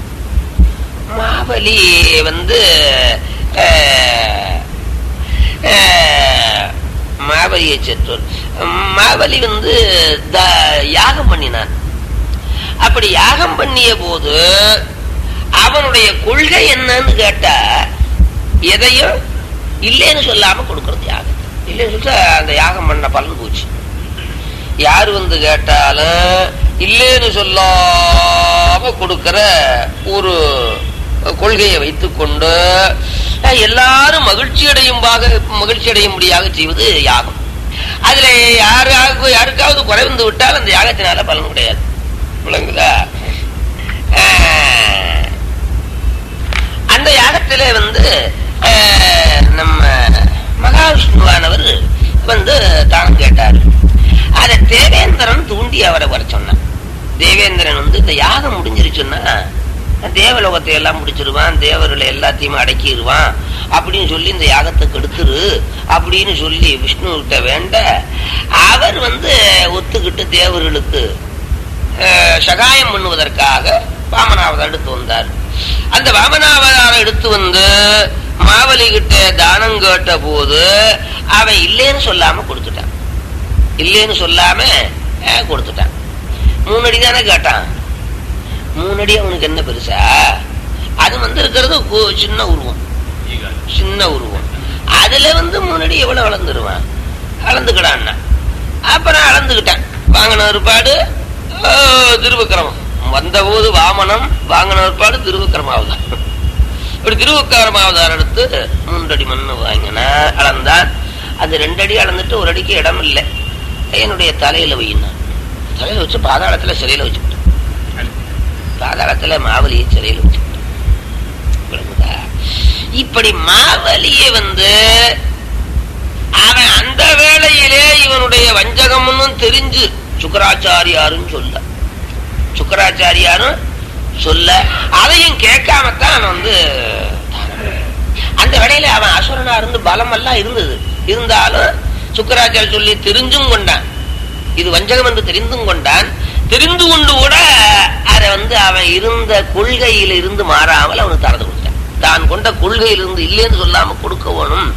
Speaker 1: மாவலி வந்து அஹ், அஹ், மாவலியை செற்றோர் மாவலி வந்து த- யாகம் பண்ணினான் அப்படி யாகம் பண்ணிய போது அவனுடைய கொள்கை என்னன்னு கேட்டா எதையும் இல்லைன்னு சொல்லாம கொடுக்கறது யாகம் இல்லைன்னு சொல்லிட்டு அந்த யாகம் பண்ண பலன் போச்சு யார் வந்து கேட்டாலும் இல்லைன்னு சொல்லாம கொடுக்கிற ஒரு கொள்கையை வைத்துக்கொண்டு அஹ், எல்லாரும் மகிழ்ச்சி அடையும்பாக மகிழ்ச்சி அடையும்படியாக செய்வது யாகம் அதுல யாராவது யாருக்காவது குறைந்து விட்டால் அந்த யாகத்தினால பலன் கிடையாது விளங்குதா அஹ், அந்த யாகத்தில வந்து அஹ், நம்ம மகாவிஷ்ணுவானவர் வந்து தானம் கேட்டார் அதை தேவேந்திரன் தூண்டி அவரை வர சொன்னான் தேவேந்திரன் வந்து இந்த யாகம் முடிஞ்சிருச்சுன்னா தேவலோகத்தை எல்லாம் முடிச்சிருவான் தேவர்களை எல்லாத்தையும் அடக்கிடுவான் அப்படின்னு சொல்லி இந்த யாகத்தை கெடுத்துரு அப்படின்னு சொல்லி விஷ்ணு கிட்ட வேண்ட அவர் வந்து ஒத்துக்கிட்டு தேவர்களுக்கு அஹ், சகாயம் பண்ணுவதற்காக வாமனாவதாரம் எடுத்து வந்தார் அந்த வாமனாவதாரம் எடுத்து வந்து மாவலி கிட்ட தானம் கேட்ட போது அவன் இல்லைன்னு சொல்லாம கொடுத்துட்டான் இல்லைன்னு சொல்லாம அஹ், கொடுத்துட்டான் மூணு அடி தானே கேட்டான் மூணு அடி அவனுக்கு என்ன பெருசா அது வந்து இருக்கிறது கு- சின்ன உருவம் சின்ன உருவம் அதுல வந்து முன்னாடி எவ்வளவு அளந்துருவான் அளந்துக்கிடான்னா அப்புறம் அளந்துக்கிட்டான் வாங்கின ஒருபாடு திருவிக்கிரமம் வந்தபோது வாமனம் வாங்கின ஒருபாடு திருவிக்கிரமாவதான் இப்படி திருவிக்கிரமாவதார் எடுத்து மூன்றடி மண் வாங்கினா அளந்தான் அது ரெண்டு அடி அளந்துட்டு ஒரு அடிக்கு இடம் இல்லை என்னுடைய தலையில வையினான் தலையில வச்சு பாதாளத்துல சிறையில வச்சுக்கிட்டேன் பாதாளத்துல மாவலியை சிறையில வச்சுக்கிட்டேன் விளங்குதா? இப்படி மாவலியை வந்து அவன் அந்த வேளையிலே இவனுடைய வஞ்சகம்னு தெரிஞ்சு சுக்கராச்சாரியாரும் சொல்ல சுக்கராச்சாரியாரும் சொல்ல அதையும் கேட்காமத்தான் அவன் வந்து அந்த வேளையில அவன் அசுரனா இருந்து பலம் எல்லாம் இருந்தது இருந்தாலும் சுக்கராச்சாரிய சொல்லி தெரிஞ்சும் கொண்டான் இது வஞ்சகம் என்று தெரிந்தும் கொண்டான் தெரிந்து கொண்டு கூட அதை வந்து அவன் இருந்த கொள்கையில இருந்து மாறாமல் அவனுக்கு திறந்து கொடுத்தான் தான் கொண்ட கொள்கையிலிருந்து இல்லைன்னு சொல்லாம கொடுக்க வேணும்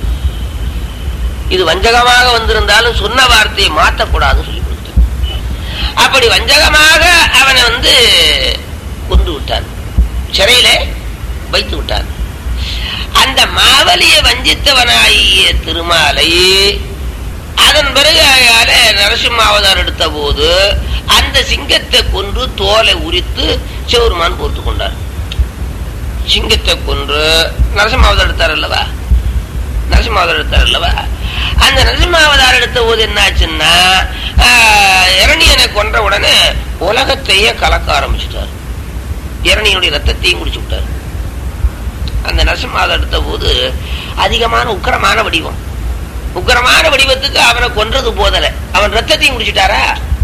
Speaker 1: இது வஞ்சகமாக வந்திருந்தாலும் சொன்ன வார்த்தையை மாற்றக்கூடாதுன்னு சொல்லி கொடுத்தான் அப்படி வஞ்சகமாக அவனை வந்து கொண்டு விட்டான் சிறையிலே வைத்து விட்டான் அந்த மாவலியை வஞ்சித்தவனாகிய திருமாலை அதன் பிறகு அயால நரசிம்மாவதார் எடுத்த போது அந்த சிங்கத்தை கொன்று தோலை உரித்து சிவருமான் போர்த்து கொண்டார் சிங்கத்தை கொன்று நரசிம்மாவதார் எடுத்தார் அல்லவா நரசிம்மாவதார் எடுத்தார் அல்லவா அந்த நரசிம்மாவதார் எடுத்த போது என்னாச்சுன்னா ஆஹ், இரணியனை கொன்ற உடனே உலகத்தையே கலக்க ஆரம்பிச்சுட்டார் இரணியனுடைய ரத்தத்தையும் குடிச்சு விட்டார் அந்த நரசிம்மாவதார் எடுத்த போது அதிகமான உக்கிரமான வடிவம் உக்கிரமான வடிவத்துக்கு அவனை கொன்றது போதல அவன் ரத்தத்தையும் குடிச்சிட்டாரா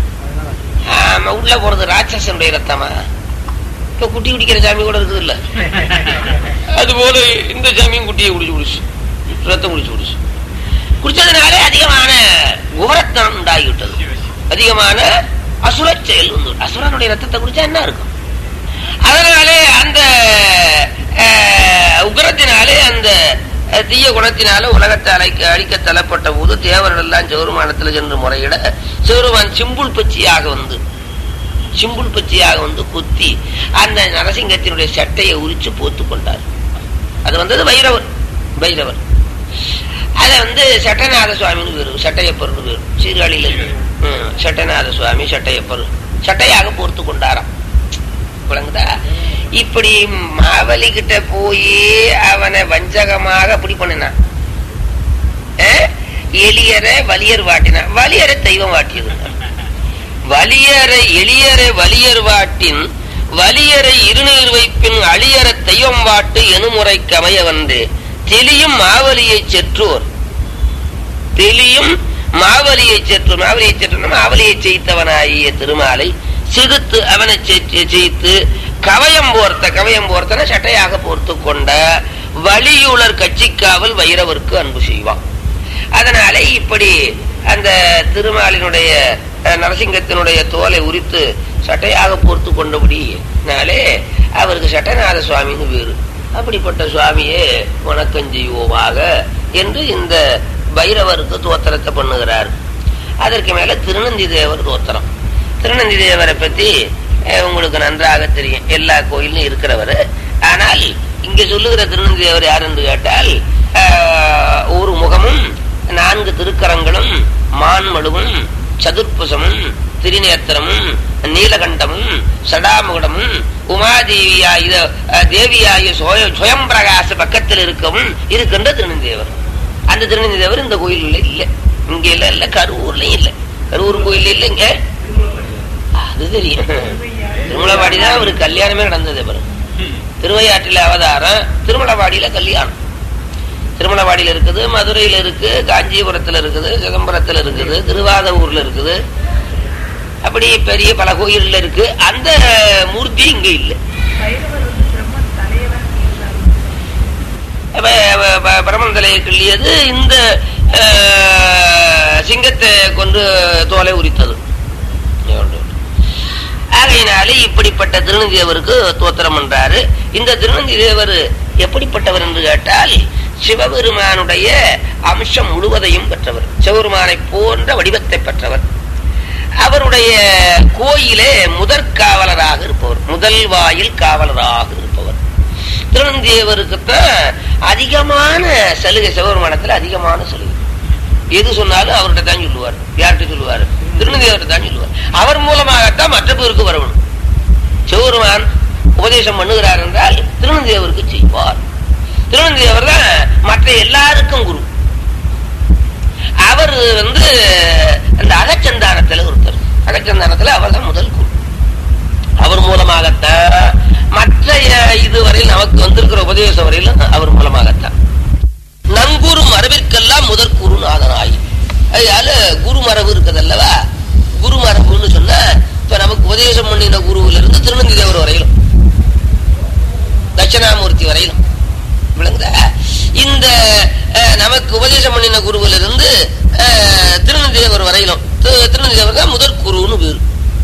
Speaker 1: ஆமா உள்ள போறது ராட்சசனுடைய ரத்தமா இப்ப குட்டி குடிக்கிற சாமி கூட இருக்குது இல்ல அது போல இந்த சாமியும் குட்டியை குடிச்சு குடிச்சு ரத்தம் குடிச்சு குடிச்சு குடிச்சதுனாலே அதிகமான உபரத்தனம் உண்டாகிவிட்டது அதிகமான அசுர செயல் வந்து அசுரனுடைய ரத்தத்தை குடிச்சா என்ன இருக்கும் அதனாலே அந்த அஹ், உக்கிரத்தினாலே அந்த அஹ், தீய குணத்தினால உலகத்தை அழைக்க அழிக்க தள்ளப்பட்ட போது தேவர்கள் எல்லாம் சிவருமானத்தில் சென்று முறையிட சிவருமான் சிம்புள் பச்சியாக வந்து சிம்புள் பச்சியாக வந்து குத்தி அந்த நரசிங்கத்தினுடைய சட்டையை உரிச்சு போத்து கொண்டார் அது வந்தது பைரவர் பைரவர் அத வந்து சட்டநாத சுவாமின்னு பேரு சட்டையப்பர்னு பேரு சீர்காழியில இருக்கு ம், சட்டநாத சுவாமி சட்டையப்பர் சட்டையாக போர்த்து கொண்டாராம் விளங்குதா இப்படி மாவலி கிட்ட போய் அவனை வஞ்சகமாக அப்படி பண்ணினான் அஹ், எளியரை வலியர் வாட்டினார் வலியரை தெய்வம் வாட்டியது வலியரை எளியரை வலியர் வாட்டின் வலியரை இருநீர் வைப்பின் அழியற தெய்வம் வாட்டு எனுமுறை கமைய வந்து தெளியும் மாவலியை செற்றோர் தெளியும் மாவலியை செற்றோர் மாவலியை செற்றோர் மாவலியை செய்தவனாகிய திருமாலை சிறுத்து அவனை செ- செய்து கவயம் போர்த்த கவயம் போர்த்தன சட்டையாக போர்த்து கொண்ட வலியுளர் கட்சிக்காவல் வைரவர்க்கு அன்பு செய்வான் அதனால இப்படி அந்த திருமாலினுடைய அஹ், நரசிங்கத்தினுடைய தோலை உரித்து சட்டையாக போர்த்து கொண்டபடினாலே அவருக்கு சட்டநாத சுவாமின்னு பேரு அப்படிப்பட்ட சுவாமியே வணக்கம் செய்வோமாக என்று இந்த பைரவருக்கு தோத்திரத்தை பண்ணுகிறார் அதற்கு மேல திருநந்தி தேவர் தோத்திரம் திருநந்தி தேவரை பத்தி அஹ், உங்களுக்கு நன்றாக தெரியும் எல்லா கோயிலும் இருக்கிறவர் ஆனால் இங்க சொல்லுகிற திருநந்தி தேவர் யார் என்று கேட்டால் அஹ், ஒரு முகமும் நான்கு திருக்கரங்களும் மான்மழுவும் சதுர்புசமும் திரிநேத்திரமும் நீலகண்டமும் சடாமுகடமும் உமாதேவியாய அஹ், தேவியாய சுய- சுயம் பிரகாச பக்கத்தில் இருக்கவும் இருக்கின்ற திருநந்தேவர் அந்த திருநந்தேவர் இந்த கோயில்ல இல்லை இங்க இல்ல இல்ல கரூர்லயும் இல்ல கரூர் கோயில் இல்ல இங்க அது தெரியும் திருமலவாடி தான் ஒரு கல்யாணமே நடந்தது பாருங்க திருவையாற்றில அவதாரம் திருமலவாடியில கல்யாணம் திருமலவாடியில இருக்குது மதுரையில இருக்கு காஞ்சிபுரத்துல இருக்குது சிதம்பரத்துல இருக்குது திருவாதூர்ல இருக்குது அப்படி பெரிய பல கோயில்ல இருக்கு அந்த மூர்த்தி இங்க இல்லை
Speaker 2: பைரவர் வந்து பிரம்மன் தலைவன் என்றார்.
Speaker 1: ப- ப- பிரமன் தலையை கிள்ளியது இந்த அஹ், சிங்கத்தை கொண்டு தோலை உரித்தது ஆகையினாலே இப்படிப்பட்ட திருநந்தி தேவருக்கு தோத்திரம் பண்றாரு இந்த திருநந்தி தேவர் எப்படிப்பட்டவர் என்று கேட்டால் சிவபெருமானுடைய அம்சம் முழுவதையும் பெற்றவர் சிவபெருமானை போன்ற வடிவத்தை பெற்றவர் அவருடைய கோயிலே முதற் காவலராக இருப்பவர் முதல் வாயில் காவலராக இருப்பவர் திருநந்தேவருக்குத்தான் அதிகமான சலுகை சிவபெருமானத்துல அதிகமான சலுகை எது சொன்னாலும் அவர்கிட்ட தான் சொல்லுவார் யார்கிட்ட சொல்லுவார் திருநந்தேவர்கிட்ட தான் சொல்லுவார் அவர் மூலமாகத்தான் மற்ற பேருக்கு வரணும் சிவபெருமான் உபதேசம் பண்ணுகிறார் என்றால் திருநந்தேவருக்கு செய்வார் திருநந்தேவர் தான் மற்ற எல்லாருக்கும் குரு அவர் வந்து அந்த அகச்சந்தானத்துல ஒருத்தர் அகச்சந்தானத்துல அவர் தான் முதல் குரு அவர் மூலமாகத்தான் மற்ற அஹ், இதுவரையில் நமக்கு வந்திருக்கிற உபதேசம் வரையிலும் அவர் மூலமாகத்தான் நங்கூறு மரபிற்கெல்லாம் முதற் குருநாதனாய் அதனால குரு மரபு இருக்குது அல்லவா குரு மரபுன்னு சொன்னா இப்ப நமக்கு உபதேசம் பண்ணின குருவில இருந்து திருநந்தி தேவர் வரையிலும் தட்சிணாமூர்த்தி வரையிலும் விளங்குதா இந்த அஹ், நமக்கு உபதேசம் பண்ணின குருவில இருந்து அஹ், திருநந்தி தேவர் வரையிலும் தி- திருநந்தி தேவர் தான் முதற் குருன்னு பேரு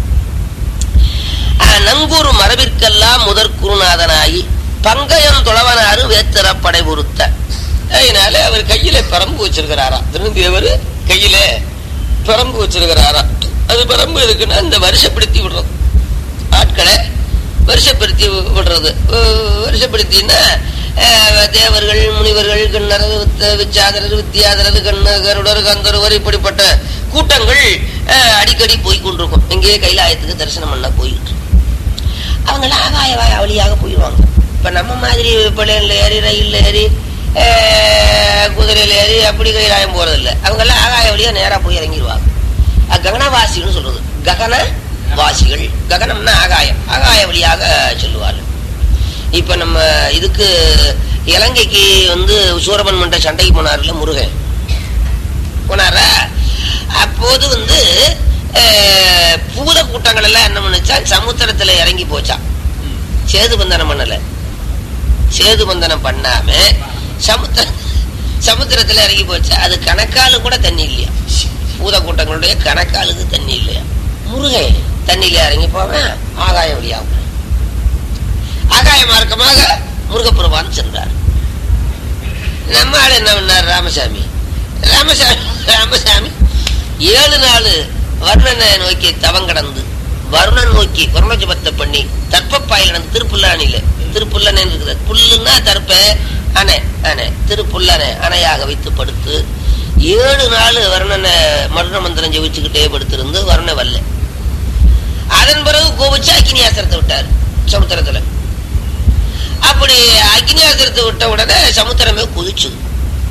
Speaker 1: அஹ், நங்கூறு மரபிற்கெல்லாம் முதற் குருநாதனாகி பங்கயம் தொழவனாரு வேத்திரப்படை பொருத்த அதனால அவர் கையில பரம்பு வச்சிருக்கிறாராம் திருநந்தியவர் கையில பரம்பு வச்சிருக்கிறாராம் அது பரம்பு இருக்குன்னா இந்த வருஷப்படுத்தி விடுறது ஆட்களை வருஷப்படுத்தி விடுறது அஹ் வருஷப்படுத்தின்னா அஹ், தேவர்கள் முனிவர்கள் கிண்ணறர் வித்த- விச்சாதரர் வித்தியாதரர் கண்ண கருடர் கந்தருவர் இப்படிப்பட்ட கூட்டங்கள் அஹ், அடிக்கடி போய் கொண்டிருக்கும் எங்கேயே கைலாயத்துக்கு தரிசனம் பண்ண போயிட்டு இருக்கும். அவங்கெல்லாம் ஆகாய வாய வழியாக போயிடுவாங்க இப்ப நம்ம மாதிரி பிள்ளைல ஏறி ரயில்ல ஏறி அஹ், குதிரையில ஏறி அப்படி கைலாயம் போறது இல்ல அவங்க எல்லாம் ஆகாய வழியா நேரா போய் இறங்கிடுவாங்க அஹ் ககனவாசின்னு சொல்றது ககன வாசிகள் ககனம்னா ஆகாயம் ஆகாய வழியாக சொல்லுவார்கள் இப்ப நம்ம இதுக்கு இலங்கைக்கு வந்து சூரபன் மன்ற சண்டைக்கு போனார்ல முருகன் போனாரா அப்போது வந்து அஹ், பூத கூட்டங்கள் எல்லாம் என்ன பண்ணுச்சா சமுத்திரத்துல இறங்கி போச்சான் சேது பந்தனம் பண்ணல சேது பந்தனம் பண்ணாம சமுத்திர சமுத்திரத்துல இறங்கி போச்சா அது கணக்காலு கூட தண்ணி இல்லையா பூத கூட்டங்களுடைய கணக்காலுக்கு தண்ணி இல்லையா முருகன் தண்ணியில இறங்கி போவேன் ஆகாய வழியாகும் ஆகாய மார்க்கமாக முருகப்பெருமான் சென்றார் நம்ம ஆள் என்ன பண்ணார் ராமசாமி ராமசாமி ராமசாமி ஏழு நாள் வர்ணனை நோக்கி தவம் கடந்து வருணன் நோக்கி வருணஜபத்தை பண்ணி தர்ப்பப்பாயில் நடந்து திருப்புல்லானில திருப்புல்லனை இருக்குது புல்லுன்னா தர்ப்ப அணை அணை திருப்புல்லனை அணையாக வைத்து படுத்து ஏழு நாள் வருணனை மருண மந்திரம் ஜெபிச்சுக்கிட்டே படுத்திருந்து வருண வல்ல அதன் பிறகு கோபிச்சு அக்கினியாசனத்தை விட்டார் சமுத்திரத்துல அப்படி அக்னியாசனத்தை விட்ட உடனே சமுத்திரமே குதிச்சுது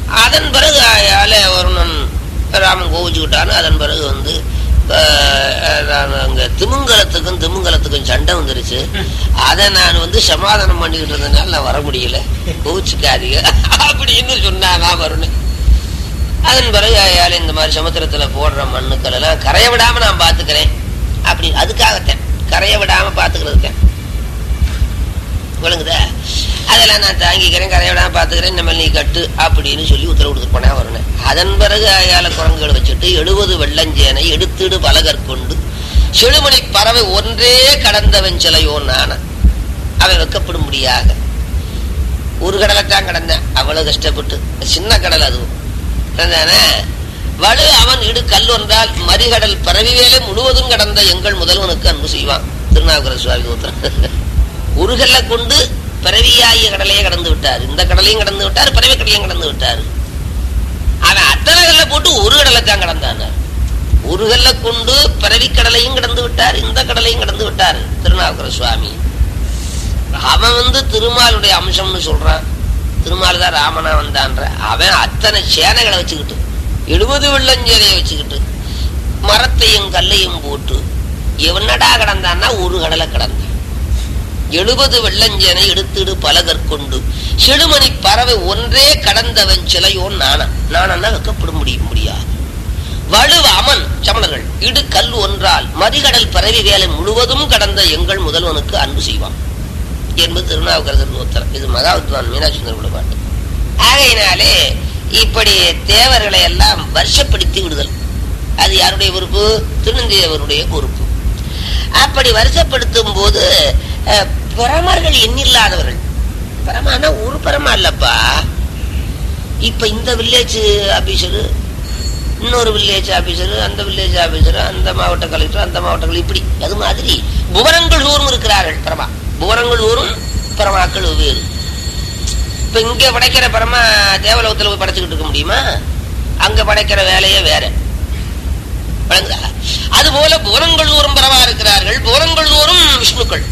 Speaker 1: அதன் பிறகு ஆயால வருணன் ராமன் கோவிச்சுக்கிட்டான்னு அதன் பிறகு வந்து அஹ், நான் அங்க திமிங்கலத்துக்கும் திமிங்கலத்துக்கும் சண்டை வந்துருச்சு அதை நான் வந்து சமாதானம் பண்ணிக்கிட்டு இருந்ததுனால நான் வர முடியல கோவிச்சுக்காதீங்க அப்படின்னு சொன்னானா வருணன் அதன் பிறகு ஆயால இந்த மாதிரி சமுத்திரத்துல போடுற மண்ணுக்கள் எல்லாம் கரைய விடாம நான் பாத்துக்கிறேன் அப்படி அதுக்காகத்தான் கரைய விடாம பாத்துக்கிறதுக்கேன் விளங்குதா அதெல்லாம் நான் தாங்கிக்கிறேன் கரைய விடாம பாத்துக்கிறேன் இந்த மாதிரி நீ கட்டு அப்படின்னு சொல்லி உத்தரவு கொடுத்து போனா வரணும் அதன் பிறகு அயால குரங்குகள் வச்சுட்டு எழுபது வெள்ளஞ்சேனை எடுத்துடு பலகற்கொண்டு செழுமணி பறவை ஒன்றே கடந்தவன் சிலையோ நான அவன் வெக்கப்படும்படியாக ஒரு கடலைத்தான் கடந்தேன் அவ்வளவு கஷ்டப்பட்டு சின்ன கடல் அதுவும் அதானே வலு அவன் இடு கல் ஒன்றால் மறிகடல் பரவி வேலை முழுவதும் கடந்த எங்கள் முதல்வனுக்கு அன்பு செய்வான் திருநாவுக்கர சுவாமி தோத்திரம் ஒரு கல்லை கொண்டு பிறவியாகிய கடலையே கடந்து விட்டார் இந்த கடலையும் கடந்து விட்டார் பிறவி கடலையும் கடந்து விட்டார் அவன் அத்தனை கல்லை போட்டு ஒரு கடலை தான் கடந்தான் ஒரு கல்லை கொண்டு பிறவி கடலையும் கடந்து விட்டார் இந்த கடலையும் கடந்து விட்டார் திருநாவுக்கர சுவாமி அவன் வந்து திருமாலுடைய அம்சம்னு சொல்றான் திருமால் தான் ராமனா வந்தான்ற அவன் அத்தனை சேனைகளை வச்சுக்கிட்டு எழுபது வெள்ளஞ்சேனையை வச்சுக்கிட்டு மரத்தையும் கல்லையும் போட்டு எவனடா கடந்தான்னா ஒரு கடலை கடந்தான் எழுபது வெள்ளஞ்சேனை எடுத்துடு பலகற்கொண்டு செடுமணி பறவை ஒன்றே கடந்தவன் சிலையோ நானா நானா வைக்கப்பட முடியும் முடியாது வலுவ அமன் சமணர்கள் இடு கல் ஒன்றால் மதிகடல் பரவி வேலை முழுவதும் கடந்த எங்கள் முதல்வனுக்கு அன்பு செய்வான் என்பது திருநாவுக்கரசர் உத்தரம் இது மகாவித்வான் மீனாட்சி சுந்தரம் பாட்டு ஆகையினாலே இப்படி தேவர்களை எல்லாம் வருஷப்படுத்தி விடுதல் அது யாருடைய பொறுப்பு திருநந்தியவருடைய பொறுப்பு அப்படி வருஷப்படுத்தும் போது அஹ், பரமர்கள் எண்ணில்லாதவர்கள் பரமானா ஒரு பரமா இல்லப்பா இப்ப இந்த வில்லேஜ் ஆபீசரு இன்னொரு வில்லேஜ் ஆபீசர் அந்த வில்லேஜ் ஆபீசர் அந்த மாவட்ட கலெக்டர் அந்த மாவட்ட கலெக்டர் இப்படி அது மாதிரி புவனங்கள் தோறும் இருக்கிறார்கள் பரமா புவனங்கள் தோறும் பரமாக்கள் வேறு இப்ப இங்க படைக்கிற பரமா தேவலோகத்துல போய் படைச்சுக்கிட்டு இருக்க முடியுமா அங்க படைக்கிற வேலையே வேற விளங்குதா அதுபோல புவனங்கள் தோறும் பரமா இருக்கிறார்கள் புவனங்கள் தோறும் விஷ்ணுக்கள்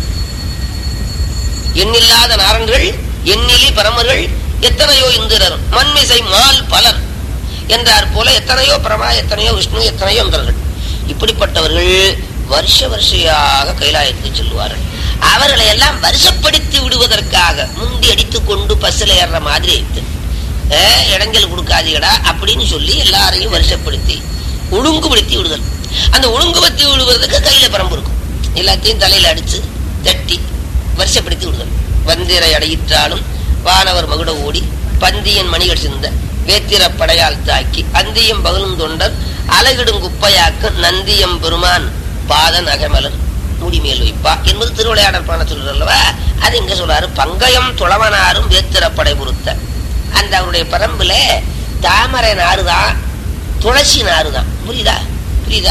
Speaker 1: எண்ணில்லாத நாரன்கள் எண்ணிலி பரமர்கள் எத்தனையோ இந்திரர் மண்மிசை மால் பலர் என்றார் போல எத்தனையோ பரமா எத்தனையோ விஷ்ணு எத்தனையோ இந்திரர்கள் இப்படிப்பட்டவர்கள் வருஷ வருஷையாக கைலாயத்துக்கு செல்வார்கள் அவர்களை எல்லாம் வருஷப்படுத்தி விடுவதற்காக முந்தி அடித்துக் கொண்டு பஸ்ல ஏறுற மாதிரி அஹ், இடைஞ்சல் கொடுக்காதீங்கடா அப்படின்னு சொல்லி எல்லாரையும் வருஷப்படுத்தி ஒழுங்குபடுத்தி விடுதல் அந்த ஒழுங்குபடுத்தி விடுவதற்கு கையில பரம்பு இருக்கும் எல்லாத்தையும் தலையில அடிச்சு தட்டி வருஷப்படுத்தி விடுதல் வந்திரை அடையிற்றாலும் வானவர் மகுட ஓடி பந்தியன் மணிகள் சிந்த வேத்திர படையால் தாக்கி அந்தியம் பகலும் தொண்டர் அலகிடும் குப்பையாக்க நந்தியம் பெருமான் பாத நகமலர் முடிமேல் வைப்பா என்பது திருவிளையாடல் பான சொல்றார் அல்லவா அது இங்க சொல்றாரு பங்கயம் துளவனாரும் வேத்திர படை பொருத்த அந்த அவருடைய பரம்புல தாமரை நாறுதான் துளசி நாறுதான் புரியுதா புரியுதா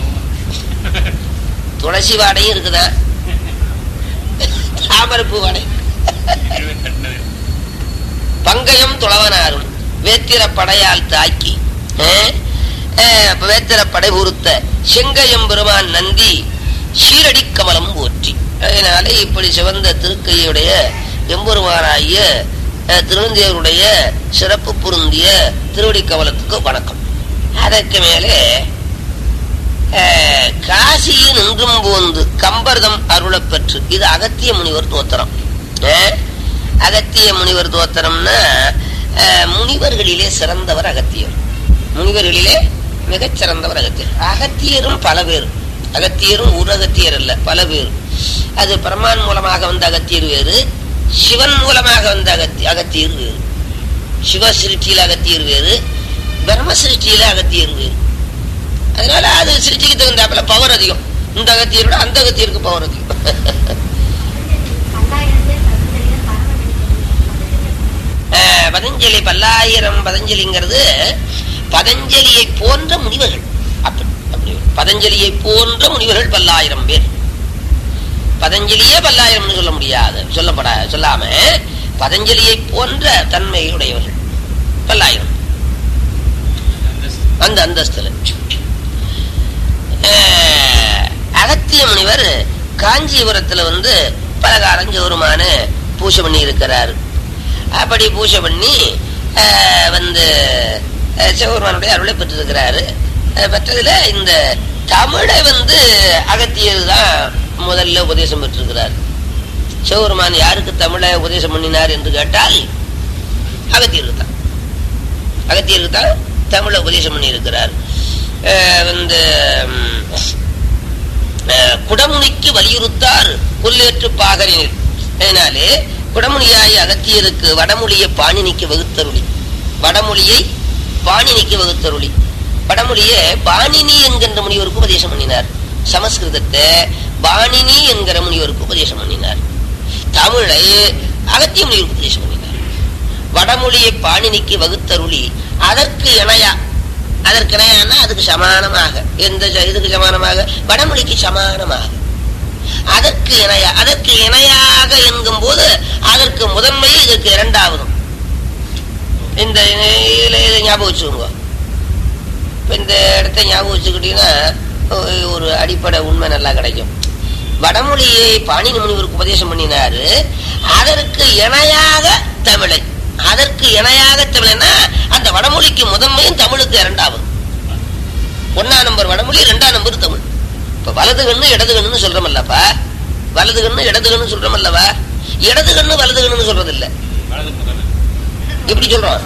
Speaker 1: துளசி வாடையும் இருக்குதான் தாமரைப்பூ வாடை பங்கயம் துளவனாரும் வேத்திர படையால் தாக்கி அஹ், அஹ், வேத்திர படை உறுத்த செங்கயம் பெருமான் நந்தி சீரடி கமலம் போற்றி அதனாலே இப்படி சிவந்த திருக்கையுடைய எம்பெருமானாகிய அஹ், திருவந்தியருடைய சிறப்பு பொருந்திய திருவடி கமலத்துக்கு வணக்கம் அதற்கு மேலே அஹ், காசியில் நின்றும் போந்து கம்பர்தம் அருளப் பெற்று இது அகத்திய முனிவர் தோத்திரம் அஹ், அகத்திய முனிவர் தோத்திரம்னா அஹ், முனிவர்களிலே சிறந்தவர் அகத்தியர் முனிவர்களிலே மிகச் சிறந்தவர் அகத்தியர் அகத்தியரும் பல பேர் அகத்தியரும் ஒரு அகத்தியர் அல்ல பல பேர் அது பிரமான் மூலமாக வந்த அகத்தியர் வேறு சிவன் மூலமாக வந்த அகத்தி அகத்தியர் வேறு சிவ சிருஷ்டியில அகத்தியர் வேறு பிரம்ம சிருஷ்டியில அகத்தியர் வேறு அதனால அது சிருஷ்டிக்கு தகுந்தாப்புல பவர் அதிகம் இந்த அகத்தியரோட அந்த அகத்தியருக்கு பவர் அதிகம் அஹ், பதஞ்சலி பல்லாயிரம் பதஞ்சலிங்கிறது பதஞ்சலியை போன்ற முனிவர்கள் அப்படி அப்படி பதஞ்சலியை போன்ற முனிவர்கள் பல்லாயிரம் பேர் பதஞ்சலியே பல்லாயிரம்னு சொல்ல முடியாது சொல்லப்பட சொல்லாம பதஞ்சலியை போன்ற தன்மையுடையவர்கள் பல்லாயிரம் அந்த அந்தஸ்துல அஹ், அகத்திய முனிவர் காஞ்சிபுரத்துல வந்து பலகாலம் ஜோருமான பூஜை பண்ணி இருக்கிறார் அப்படி பூஜை பண்ணி அஹ், வந்து அஹ், சிவபெருமானுடைய அருளை பெற்றிருக்கிறாரு அஹ், பெற்றதுல இந்த தமிழை வந்து அகத்தியர் தான் முதல்ல உபதேசம் பெற்றிருக்கிறார் சிவபெருமான் யாருக்கு தமிழை உபதேசம் பண்ணினார் என்று கேட்டால் அகத்தியருக்கு தான் அகத்தியருக்கு தான் தமிழை உபதேசம் பண்ணியிருக்கிறார் அஹ், வந்து ம், அஹ், குடமுனிக்கு வலியுறுத்தார் புல்லேற்று பாகரினில் அதனாலே குடமுனியாய் அகத்தியருக்கு வடமொழியை பாணினிக்கு வகுத்தருளி வடமொழியை பாணினிக்கு வகுத்தருளி வடமொழியை பாணினி என்கின்ற முனிவருக்கு உபதேசம் பண்ணினார் சமஸ்கிருதத்தை பாணினி என்கிற முனிவருக்கு உபதேசம் பண்ணினார் தமிழை அகத்திய முனிவருக்கு உபதேசம் பண்ணினார் வடமொழியை பாணினிக்கு வகுத்தருளி அதற்கு இணையா அதற்கு இணையானா அதுக்கு சமானமாக எந்த ச- இதுக்கு சமானமாக வடமொழிக்கு சமானமாக அதற்கு இணையா அதற்கு இணையாக என்கும் போது அதற்கு முதன்மை இதற்கு இரண்டாவதும் இந்த இதுல இதை ஞாபகம் வச்சுக்கோங்க இப்ப இந்த இடத்த ஞாபகம் வச்சுக்கிட்டீங்கன்னா ஒ- ஒரு அடிப்படை உண்மை நல்லா கிடைக்கும் வடமொழியை பாணினி முனிவருக்கு உபதேசம் பண்ணினாரு அதற்கு இணையாக தமிழை அதற்கு இணையாக தமிழ்னா அந்த வடமொழிக்கு முதன்மையும் தமிழுக்கு இரண்டாவது ஒன்னாம் நம்பர் வடமொழி ரெண்டாம் நம்பர் தமிழ் இப்ப வலது கண்ணு இடது கண்ணுன்னு சொல்றோமல்லப்பா வலது கண்ணு இடது கண்ணு சொல்றோமல்லவா இடது கண்ணு வலது கண்ணுன்னு சொல்றது இல்ல எப்படி சொல்றோம்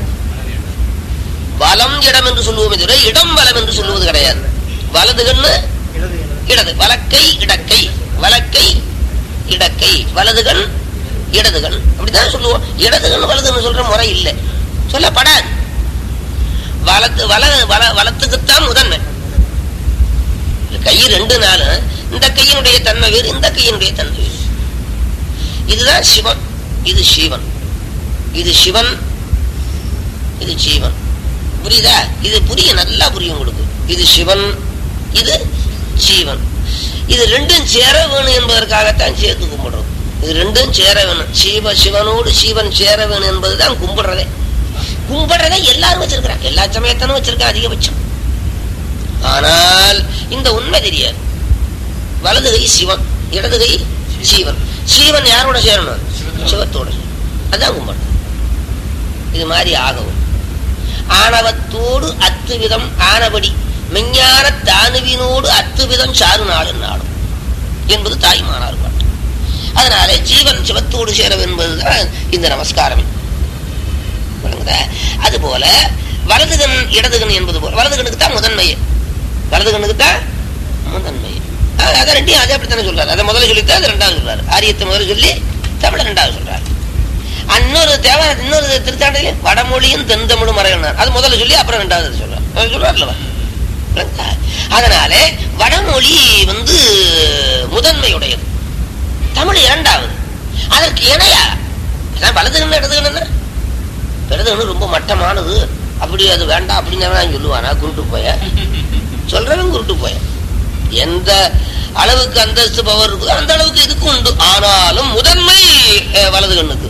Speaker 1: வலம் இடம் என்று சொல்லுவோமே தவிர இடம் வலம் என்று சொல்லுவது கிடையாது வலது கண்ணு இடது வலக்கை இடக்கை வலக்கை இடக்கை வலது கண் இடது கண் அப்படிதான் சொல்லுவோம் இடது கண் வலது கண் சொல்ற முறை இல்லை சொல்லப்படாது வலத்து வல வல வலத்துக்குத்தான் முதன்மை இந்த கை ரெண்டு நாள் இந்த கையினுடைய தன்மை வேறு இந்த கையினுடைய தன்மை வேறு இதுதான் சிவன் இது சிவன் இது சிவன் இது ஜீவன் புரியுதா இது புரிய நல்லா புரியும் உங்களுக்கு இது சிவன் இது ஜீவன் இது ரெண்டும் சேர வேணும் என்பதற்காகத்தான் சேர்த்து கும்பிடுறோம் இது ரெண்டும் சேர வேணும் சிவ சிவனோடு சிவன் சேர வேணும் என்பதுதான் கும்பிடுறதே கும்பிடுறதை எல்லாரும் வச்சிருக்கிறாங்க எல்லா சமயத்தானும் வச்சிருக்காங்க அதிகபட்சம் ஆனால் இந்த உண்மை தெரியாது வலது கை சிவன் இடது கை சீவன் சீவன் யாரோட சேரணும் சிவத்தோட சேரணும். அதான் கும்பிடணும் இது மாதிரி ஆகவும் ஆணவத்தோடு அத்துவிதம் ஆனபடி மெஞ்ஞான தானுவினோடு அத்துவிதம் சாரு நாளும் நாடும் என்பது தாய்மானார் பாட்டு அதனால ஜீவன் சிவத்தோடு சேரவு என்பதுதான் இந்த நமஸ்காரம் விளங்குதா அதுபோல வலதுகன் இடதுகன் என்பது போல வலதுகனுக்கு தான் முதன்மை வலதுகனுக்கு தான் முதன்மை அஹ் அதை ரெண்டையும் அதே அப்படித்தானே சொல்றாரு அதை முதல்ல சொல்லித்தான் அது ரெண்டாவது சொல்றாரு ஆரியத்தை முதல்ல சொல்லி தமிழை ரெண்டாவது சொல்றாரு இன்னொரு தேவை இன்னொரு திருத்தாண்டில வடமொழியும் தென் தமிழும் மறையினார் அது முதல்ல சொல்லி அப்புறம் ரெண்டாவது சொல்றார் அவர் சொல்றாருல்லவா விளங்குதா? அதனாலே வடமொழி வந்து முதன்மையுடையது தமிழ் இரண்டாவது அதற்கு இணையா அதான் வலதுகன்னு இடதுகன்னு இடதுகன்னு ரொம்ப மட்டமானது அப்படி அது வேண்டாம் அப்படின்னு நான் சொல்லுவானா குருட்டு போய சொல்றவன் குருட்டு போய எந்த அளவுக்கு அந்தஸ்து பவர் இருக்குதோ அந்த அளவுக்கு இதுக்கு உண்டு ஆனாலும் முதன்மை அஹ், வலது கண்ணுக்கு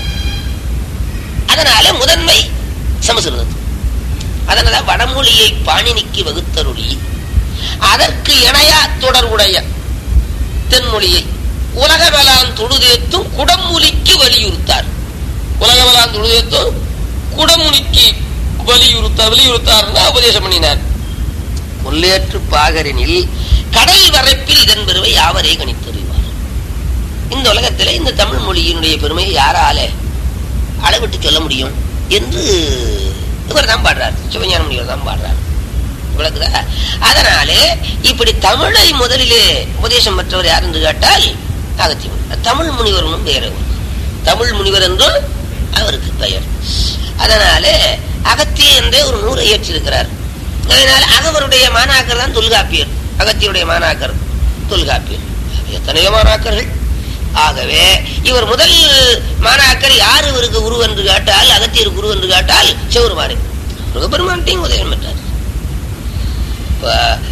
Speaker 1: அதனால முதன்மை சமஸ்கிருதம் அதனால வடமொழியை பாணினிக்கு வகுத்தருளி அதற்கு இணையா தொடர்புடைய தென்மொழியை உலகவலான் தொழுதேத்தும் குடமொழிக்கு வலியுறுத்தார் உலகவலான் தொழுதேத்தும் குடமுனிக்கு வலியுறுத்தார் வலியுறுத்தார்னா உபதேசம் பண்ணினார் கொல்லேற்று பாகரினில் கடல் வரைப்பில் இதன் பெருமை யாவரே கணித்தறிவார் இந்த உலகத்திலே இந்த தமிழ் மொழியினுடைய பெருமையை யாரால அளவிட்டு சொல்ல முடியும் என்று இவர் தான் பாடுறார் சிவஞான முனிவர் தான் பாடுறார் விளக்குதா அதனாலே இப்படி தமிழை முதலிலே உபதேசம் பெற்றவர் யார் என்று கேட்டால் அகத்திய முனிவர் தமிழ் முனிவர் ஒன்றும் பெயர் அவருக்கு. தமிழ் முனிவர் என்றும் அவருக்கு பெயர் அதனாலே அகத்திய என்றே ஒரு நூலை இயற்றியிருக்கிறார் அதனால அகவருடைய மாணாக்கர் தான் தொல்காப்பியர் அகத்தியுடைய மாணாக்கர் தொல்காப்பியர் எத்தனையோ மாணாக்கர்கள் ஆகவே இவர் முதல் மாணாக்கர் யார் இவருக்கு குரு என்று கேட்டால் அகத்தியர் குரு என்று கேட்டால் சிவருமானே முருகப்பெருமான்ட்டையும் உதயம் பெற்றார் இப்ப,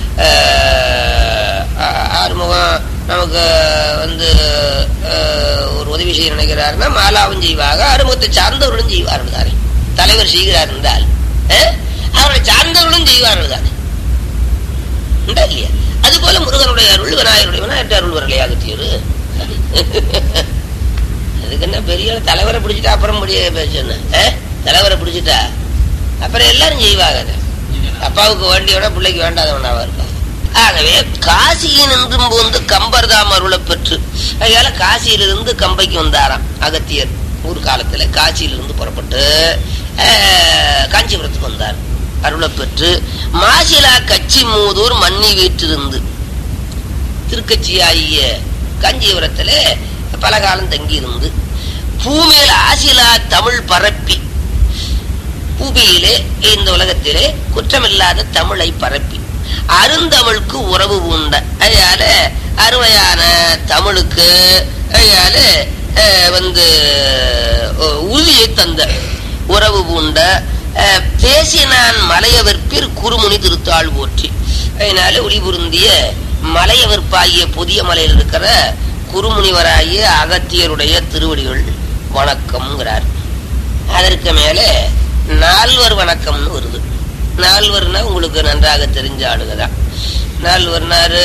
Speaker 1: அஹ், ஆ- ஆறுமுகம் நமக்கு வந்து அஹ், ஒரு உதவி செய்ய நினைக்கிறாருன்னா மாலாவும் செய்வாங்க ஆறுமுகத்தை சார்ந்தவர்களும் செய்வார்கள் தானே தலைவர் செய்கிறார் என்றால் அஹ், அவரை சார்ந்தவர்களும் செய்வார்கள் தானே உண்டா இல்லையா அது போல முருகனுடைய அருள் விநாயகருடைய விநாயகர் அருள் வரலையா அகத்தியர் அதுக்கு என்ன பெரிய தலைவரை பிடிச்சிட்டு அப்புறம் முடிய பேசு என்ன தலைவரை பிடிச்சிட்டா அப்புறம் எல்லாரும் செய்வாங்க அதை. அப்பாவுக்கு வேண்டியவன பிள்ளைக்கு வேண்டாதவனாவா இருப்பான் ஆகவே காசியினின்றும் போந்து கம்பர்தாம் அருளை பெற்று அதனால காசியிலிருந்து கம்பைக்கு வந்தாராம் அகத்தியர் ஒரு காலத்துல காசியிலிருந்து புறப்பட்டு அஹ், காஞ்சிபுரத்துக்கு வந்தார் அருளை பெற்று மாசிலா கச்சி மூதூர் மன்னி வீற்றிருந்து திருக்கச்சி ஆகிய காஞ்சிபுரத்துல பல காலம் தங்கியிருந்து பூமியில் ஆசிலா தமிழ் பரப்பி பூமியிலே இந்த உலகத்திலே குற்றமில்லாத தமிழை பரப்பி அருந்தமிழுக்கு உறவு பூண்ட அதனால அருமையான தமிழுக்கு அதனால அஹ், வந்து அஹ், உறுதியை தந்த உறவு பூண்ட அஹ், பேசினான் மலையவர்ப்பிற் குறுமுனி திருத்தாள் போற்றி அதனால ஒளிபுருந்திய மலையவர்ப்பாகிய புதிய மலையில் இருக்கிற குறுமுனிவராகிய அகத்தியருடைய திருவடிகள் வணக்கம்ங்கிறார் அதற்கு மேலே நால்வர் வணக்கம்னு வருது நால்வர்னா உங்களுக்கு நன்றாக தெரிஞ்ச ஆளுகதான் நால்வர்னாரு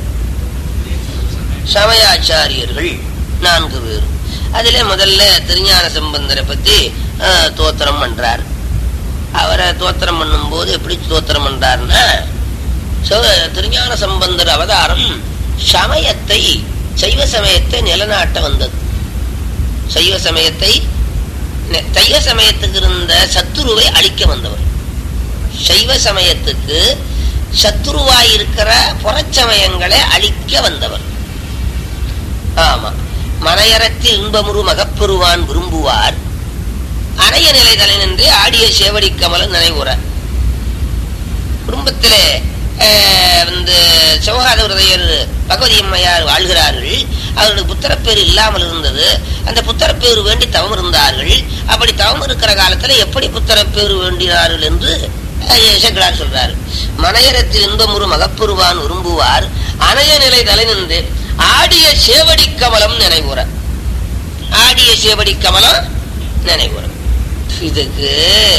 Speaker 1: சமயாச்சாரியர்கள் நான்கு பேர் அதிலே முதல்ல திருஞான சம்பந்தரை பத்தி அஹ், தோத்திரம் பண்றார் அவரை தோத்திரம் பண்ணும்போது எப்படி தோத்திரம் பண்றாருன்னா சிவ- திருஞான சம்பந்தர் அவதாரம் சமயத்தை சைவ சமயத்தை நிலநாட்ட வந்தது சைவ சமயத்தை நெ- சைவ சமயத்துக்கு இருந்த சத்துருவை அழிக்க வந்தவர் சைவ சமயத்துக்கு சத்துருவாயிருக்கிற புறச்சமயங்களை அழிக்க வந்தவர் ஆமா மனையறத்தில் இன்பமுறு மகப்பெருவான் விரும்புவார் அணைய நிலை தலைநின்று ஆடிய சேவடி கமலம் நினைவுற குடும்பத்திலே அஹ், வந்து சிவகாத விரதையர் பகவதி அம்மையார் வாழ்கிறார்கள் அவர்களுக்கு புத்திரப்பேர் இல்லாமல் இருந்தது அந்த புத்திரப்பேர் வேண்டி தவம் இருந்தார்கள் அப்படி தவம் இருக்கிற காலத்துல எப்படி புத்திரப்பேர் வேண்டினார்கள் என்று அஹ், சேக்கிழார் சொல்றார் மனையரத்தில் இன்பமுறு மகப்பெருவான் விரும்புவார் அணைய நிலை தலை நின்று ஆடிய சேவடி கமலம் நினைவுற ஆடிய சேவடி கமலம் நினைவுற இதுக்கு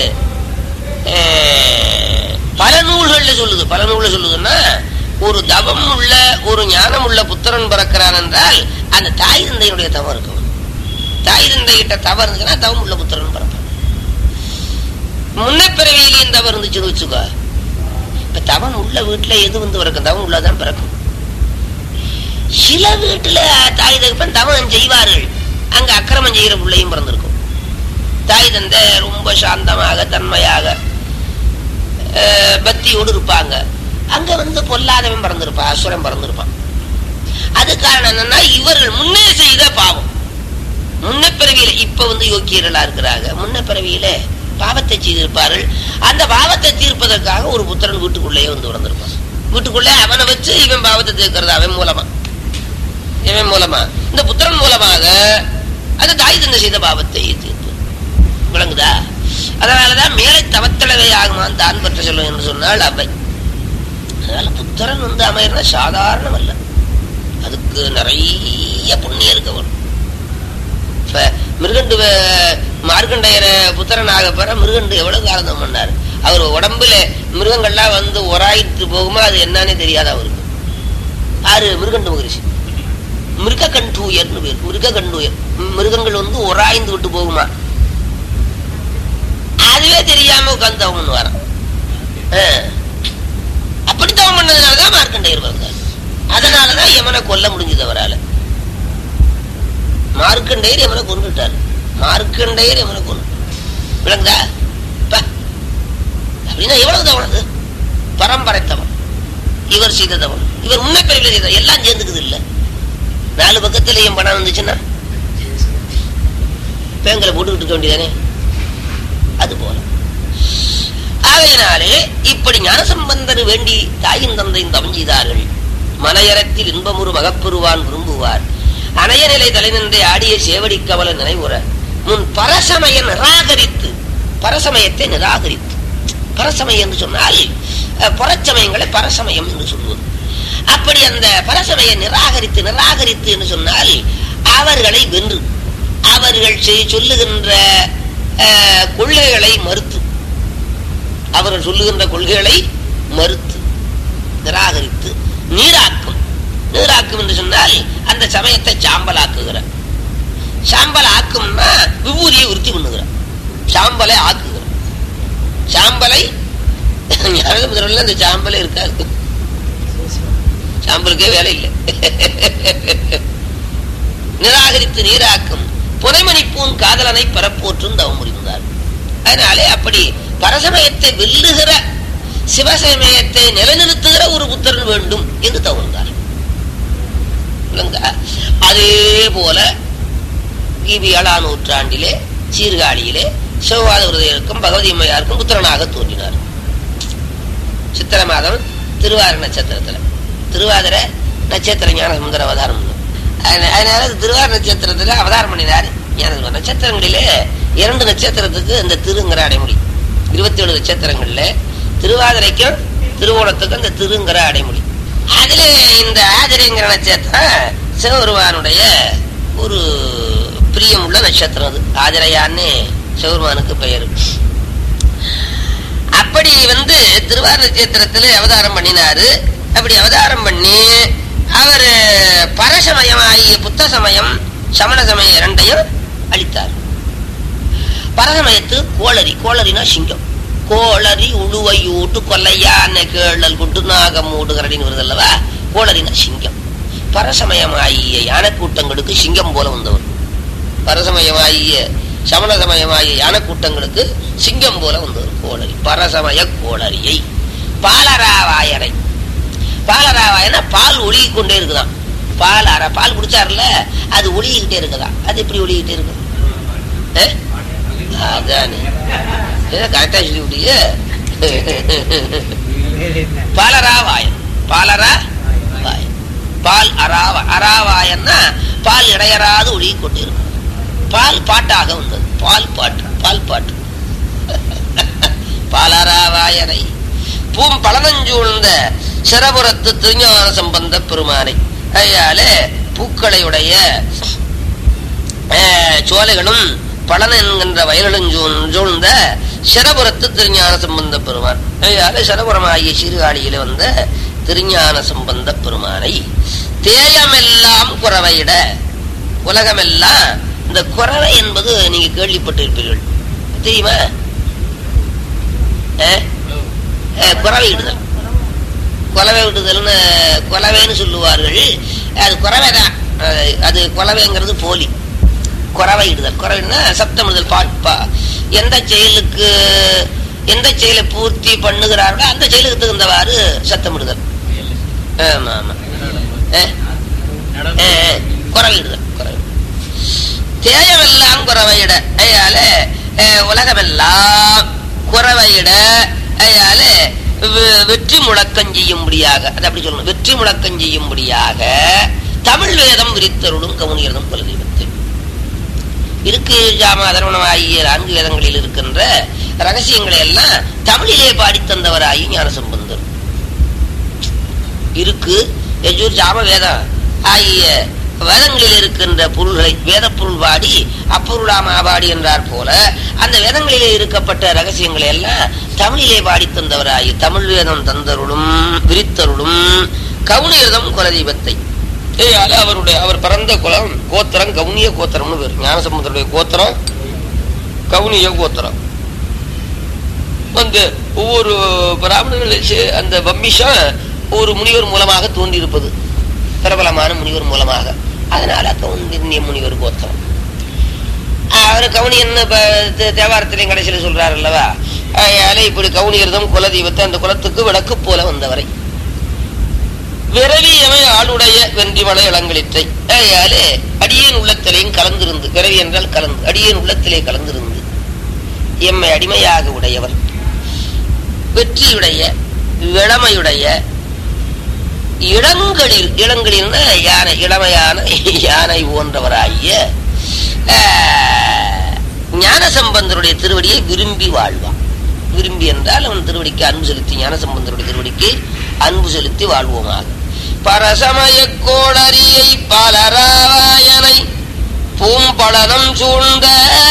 Speaker 1: அஹ், பல நூல்கள்ல சொல்லுது பல நூல்ல சொல்லுதுன்னா ஒரு தவம் உள்ள ஒரு ஞானம் உள்ள புத்திரன் பிறக்கிறான் என்றால் அந்த தாய் தந்தையுடைய தவம் இருக்கும் தாய் தந்தை கிட்ட தவறு இருந்துச்சுன்னா தவம் உள்ள புத்திரன் பிறப்பான் முன்ன பிறவியிலையும் தவறு இருந்துச்சுன்னு வச்சுக்கோ இப்ப தவம் உள்ள வீட்டுல எது வந்து பிறக்கும் தவம் உள்ளதான் பிறக்கும் சில வீட்டுல தாய் தகப்பன் தவம் செய்வார்கள் அங்க அக்கிரமம் செய்யற பிள்ளையும் பிறந்திருக்கும் தாய் தந்தை ரொம்ப சாந்தமாக தன்மையாக அஹ், பக்தியோடு இருப்பாங்க அங்க வந்து பொல்லாதவன் பிறந்திருப்பான் அசுரன் பிறந்திருப்பான் அது காரணம் என்னன்னா இவர்கள் முன்னே செய்த பாவம் முன்ன பிறவியில இப்ப வந்து யோக்கியர்களா இருக்கிறாங்க முன்ன பிறவியில பாவத்தை செய்திருப்பார்கள் அந்த பாவத்தை தீர்ப்பதற்காக ஒரு புத்திரன் வீட்டுக்குள்ளேயே வந்து பிறந்திருப்பான் வீட்டுக்குள்ளே அவனை வச்சு இவன் பாவத்தை தீர்க்கிறது அவன் மூலமா இவன் மூலமா இந்த புத்திரன் மூலமாக அந்த தாய் தந்தை செய்த பாவத்தை தீர்ப்பு விளங்குதா அதனாலதான் மேலை தவத்தளவை ஆகுமான் தான் பற்ற சொல்லும் என்று சொன்னால் அவை அதனால புத்திரன் வந்து அமையறனா சாதாரணம் அல்ல அதுக்கு நிறைய புண்ணியம் இருக்க வேணும் இப்ப மிருகண்டு வ- மார்க்கண்டையர புத்திரனாக பெற மிருகண்டு எவ்வளவு காலம் பண்ணார் அவர் உடம்புல மிருகங்கள்லாம் வந்து ஒராயிட்டு போகுமா அது என்னன்னே தெரியாது அவருக்கு ஆறு மிருகண்டு மகரிஷி மிருக கண்டூயர்னு பேர் மிருக கண்டூயர் மிருகங்கள் வந்து ஒராய்ந்து விட்டு போகுமா அதுவே தெரியாம உட்கார்ந்து தவம் பண்ணுவாராம் ஆ. அப்படி தவம் பண்ணதுனாலதான் மார்க்கண்டையர் வந்தார் அதனாலதான் யமனை கொல்ல முடிஞ்சது அவரால மார்க்கண்டையர் யமனை கொண்டுட்டார் மார்க்கண்டையர் யமனை கொண்டு விளங்குதா பா. அப்படின்னா எவ்வளவு தவம் அது பரம்பரை தவம் இவர் செய்த தவம் இவர் முன்ன பிறவில செய்த எல்லாம் சேர்ந்துக்குது இல்ல நாலு பக்கத்திலையும் பணம் வந்துச்சுன்னா பேங்கலை போட்டுக்கிட்டு இருக்க வேண்டியதானே அது போல ஆகையினாலே இப்படி ஞானசம்பந்தர் வேண்டி தாயின் தந்தையும் தவம் செய்தார்கள் மலையறத்தில் இன்பமுறு மகப்பெருவான் விரும்புவார் அணைய நிலை தலைநின்றே ஆடிய சேவடி கவல நினைவுற முன் பரசமய நிராகரித்து பரசமயத்தை நிராகரித்து பரசமயம் என்று சொன்னால் அஹ், புறச்சமயங்களை பரசமயம் என்று சொல்வது அப்படி அந்த பரசமய நிராகரித்து நிராகரித்து என்று சொன்னால் அவர்களை வென்று அவர்கள் செய்- சொல்லுகின்ற அஹ், கொள்கைகளை மறுத்து அவர்கள் சொல்லுகின்ற கொள்கைகளை மறுத்து நிராகரித்து நீராக்கும் நீராக்கும் என்று சொன்னால் அந்த சமயத்தை சாம்பலாக்குகிற சாம்பல் ஆக்கும்னா விபூதியை உறுதி பண்ணுகிற சாம்பலை ஆக்குகிறோம் சாம்பலை ஞானசமுத்திரம்ல இந்த சாம்பலே இருக்காது சாம்பலுக்கே வேலை இல்லை நிராகரித்து நீராக்கும் புனைமணிப்பூன் காதலனை பரப்போற்றும் தவம் புரிந்தார் அதனாலே அப்படி பரசமயத்தை வெல்லுகிற சிவசமயத்தை நிலைநிறுத்துகிற ஒரு புத்தரன் வேண்டும் என்று தவந்தார் விளங்குதா? அதே போல கிபி ஏழாம் நூற்றாண்டிலே சீர்காழியிலே சிவபாத விரதையருக்கும் பகவதி அம்மையாருக்கும் புத்திரனாக தோன்றினார் சித்திர மாதம் திருவார நட்சத்திரத்துல திருவாதிர நட்சத்திர ஞான சுந்தர அவதாரம் பண்ணார். அதன- அதனால திருவார நட்சத்திரத்துல அவதாரம் பண்ணினார் ஞான சுந்தர. நட்சத்திரங்களிலே இரண்டு நட்சத்திரத்துக்கு இந்த திருங்கிற அடைமொழி இருபத்தி ஏழு நட்சத்திரங்கள்ல திருவாதிரைக்கும் திருவோணத்துக்கும் இந்த திருங்கிற அடைமொழி அதுல இந்த ஆதிரைங்கிற நட்சத்திரம் சிவபெருமானுடைய ஒரு பிரியமுள்ள நட்சத்திரம் அது ஆதிரையான்னு சிவபெருமானுக்கு பெயர் அப்படி வந்து திருவார நட்சத்திரத்துல அவதாரம் பண்ணினாரு அப்படி அவதாரம் பண்ணி அவர் பரசமயமாகிய புத்த சமயம் சமண சமயம் இரண்டையும் அளித்தார் பரசமயத்து கோளரி கோளரினா சிங்கம் கோளரி உழுவையூட்டு கொல்லையான கேளல் குட்டு நாகம் மூடுகிறடின்னு வருது அல்லவா கோளரினா சிங்கம் பரசமயமாகிய யானை கூட்டங்களுக்கு சிங்கம் போல வந்தவர் பரசமயமாகிய சமண சமயமாகிய யானை கூட்டங்களுக்கு சிங்கம் போல வந்தவர் கோளரி பரசமய கோளரியை பாலராவாயரை பாலராவாயனா பால் ஒழுகி கொண்டே இருக்குதாம் பால் அரை பால் குடிச்சாருல அது ஒழுகிக்கிட்டே இருக்குதாம் அது எப்படி ஒழுகிக்கிட்டே இருக்கும் ஏ? அதானே கரெக்டா சொல்லி விட்டீங்க பாலராவாயன் பாலரா வாயன் பால் அராவ அராவாயன்னா பால் இடையறாது ஒழுகி கொண்டிருக்கும் பால் பாட்டாக வந்தது பால் பாட்டு பால் பாட்டு பாலராவாயனை பூம் பழனஞ்சூழ்ந்த சிரபுரத்து திருஞான சம்பந்த பெருமானை கையாலே பூக்களையுடைய அஹ், சோலைகளும் பழன என்கின்ற வயல்களும் சூழ்- சூழ்ந்த சிரபுரத்து திருஞான சம்பந்த பெருமான் கையாலே சிரபுரம் ஆகிய சிறுகாழியில வந்த திருஞான சம்பந்த பெருமானை தேயமெல்லாம் குறவையிட உலகமெல்லாம் இந்த குறவை என்பது நீங்க கேள்விப்பட்டிருப்பீர்கள் தெரியுமா அஹ்? அஹ், குறவை இடுதல் கொலவை விடுதல்னு கொலவைன்னு சொல்லுவார்கள் அது குறவை தான் அது- அது கொலவைங்கிறது போலி குறவை இடுதல் குறவைன்னா சப்தமிடுதல் பா பா எந்த செயலுக்கு எந்த செயலை பூர்த்தி பண்ணுகிறார்களோ அந்த செயலுக்கு தகுந்தவாறு சத்தமிடுதல் ஆமா ஆமா அஹ், அஹ், அஹ், குறவையிடுதல் குறவை தேயமெல்லாம் குறவையிட அயால அஹ், உலகமெல்லாம் குறவையிட அயால வெ- வெற்றி முழக்கம் செய்யும்படியாக அது அப்படி சொல்லணும் வெற்றி முழக்கம் செய்யும்படியாக தமிழ் வேதம் விரித்தருளும் கவுனியர்தம் குலதெய்வத்தில் இருக்கு ஜாம அதர்வணம் ஆகிய நான்கு வேதங்களில் இருக்கின்ற ரகசியங்களை எல்லாம் தமிழிலே பாடி தந்தவராகி ஞானசம்பந்தர் இருக்கு யஜூர் ஜாம வேதம் ஆகிய வேதங்களில் இருக்கின்ற பொருள்களை வேத பொருள் பாடி அப்பொருளாம் ஆபாடி என்றார் போல அந்த வேதங்களிலே இருக்கப்பட்ட ரகசியங்களை எல்லாம் தமிழிலே பாடி தந்தவராகி தமிழ் வேதம் தந்தருளும் விரித்தருளும் கவுனியர்தம் குலதெய்வத்தை ஏயால அவருடைய அவர் பிறந்த குலம் கோத்திரம் கவுனிய கோத்திரம்னு பேர் ஞானசம்பந்தருடைய கோத்திரம் கவுனிய கோத்திரம் வந்து ஒவ்வொரு பிராமணர்கள் சே- அந்த வம்மிஷம் ஒரு முனிவர் மூலமாக தோன்றியிருப்பது பிரபலமான முனிவர் மூலமாக அதனால கவுண்டிய முனிவர் கோத்திரம் அவர் கவுனியன் இப்ப தே- தேவாரத்திலையும் கடைசியில் சொல்றாரு அல்லவா அதனால இப்படி கவுனியர்தம் குலதெய்வத்தை அந்த குலத்துக்கு விளக்கு போல வந்தவரை விரவி எமை ஆளுடைய வென்றிமலை இளங்களிற்றை ஆகையாலே அடியேன் உள்ளத்திலேயும் கலந்திருந்து விரவி என்றால் கலந்து அடியேன் உள்ளத்திலே கலந்திருந்து எம்மை அடிமையாக உடையவர் வெற்றியுடைய இளமையுடைய இளங்களில் இளங்களில் யானை இளமையான யானை போன்றவராகிய ஆஹ், ஞானசம்பந்தருடைய திருவடியை விரும்பி வாழ்வான் விரும்பி என்றால் அவன் திருவடிக்கு அன்பு செலுத்தி ஞானசம்பந்தருடைய திருவடிக்கு அன்பு செலுத்தி வாழ்வோமாக பரசமய கோளரியை பலராவாயனை பூம்பழனம் சூழ்ந்த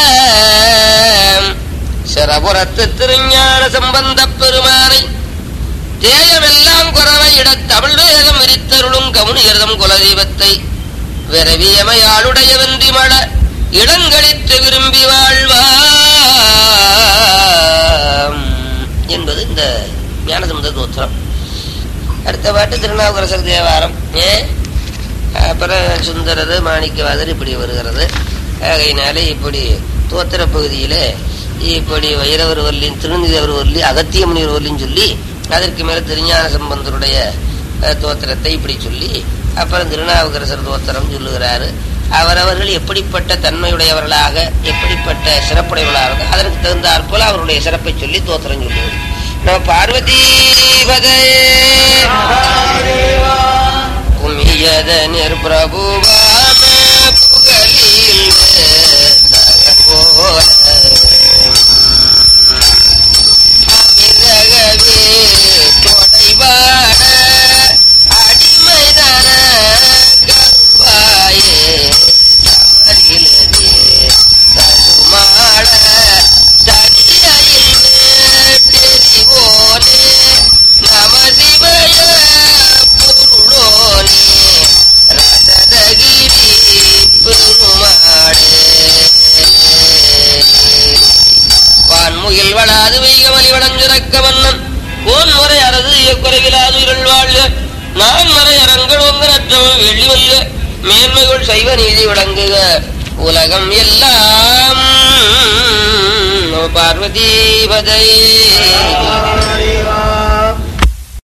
Speaker 1: சிறபுரத்து திருஞான சம்பந்த பெருமானை தேயமெல்லாம் குறவை இட தமிழ் வேதம் விரித்தருளும் கவுனியர்தம் குலதெய்வத்தை விரவியமையாளுடைய வென்றி மழ இடங்களித்து விரும்பி வாழ்வாம் என்பது இந்த ஞானசமுத தோத்திரம் அடுத்த பாட்டு திருநாவுக்கரசர் தேவாரம் ஏ அப்புறம் சுந்தரர் மாணிக்கவாதர் இப்படி வருகிறது ஆகையினாலே இப்படி தோத்திர பகுதியிலே இப்படி வைரவர் வல்லின் திருநிதவர் வல்லி அகத்திய முனிவர் வல்லின்னு சொல்லி அதற்கு மேல திருஞான சம்பந்தருடைய அஹ், தோத்திரத்தை இப்படி சொல்லி அப்புறம் திருநாவுக்கரசர் தோத்திரம் சொல்லுகிறாரு அவரவர்கள் எப்படிப்பட்ட தன்மையுடையவர்களாக எப்படிப்பட்ட சிறப்புடையவர்களாக அதற்கு தகுந்தாற் போல அவருடைய சிறப்பை சொல்லி தோத்திரம் சொல்லுவது நம்ம பார்வதி குமியத நிர்பிரபுவான புகழில் தகவோல அமிர்தகவே கொடைவாட அடிமைதன கருவாயே தமரிலதே தகுமாட தடியில் தெரிவோனே நம சிவய பொருளோனே ரசதகிரி பெருமாளே வான்முகில் வளாது வைகமலி வடஞ்சிறக்க மன்னன் கோன் முறை அரது குறைவிலாது இருள் வாழ்க நான் மறை அரங்கள் ஒங்கனற்றவன் வெள்ளி வல்ல மேன்மைகள் சைவ நீதி விளங்குக உலகம் எல்லாம் நம பார்வதி பதை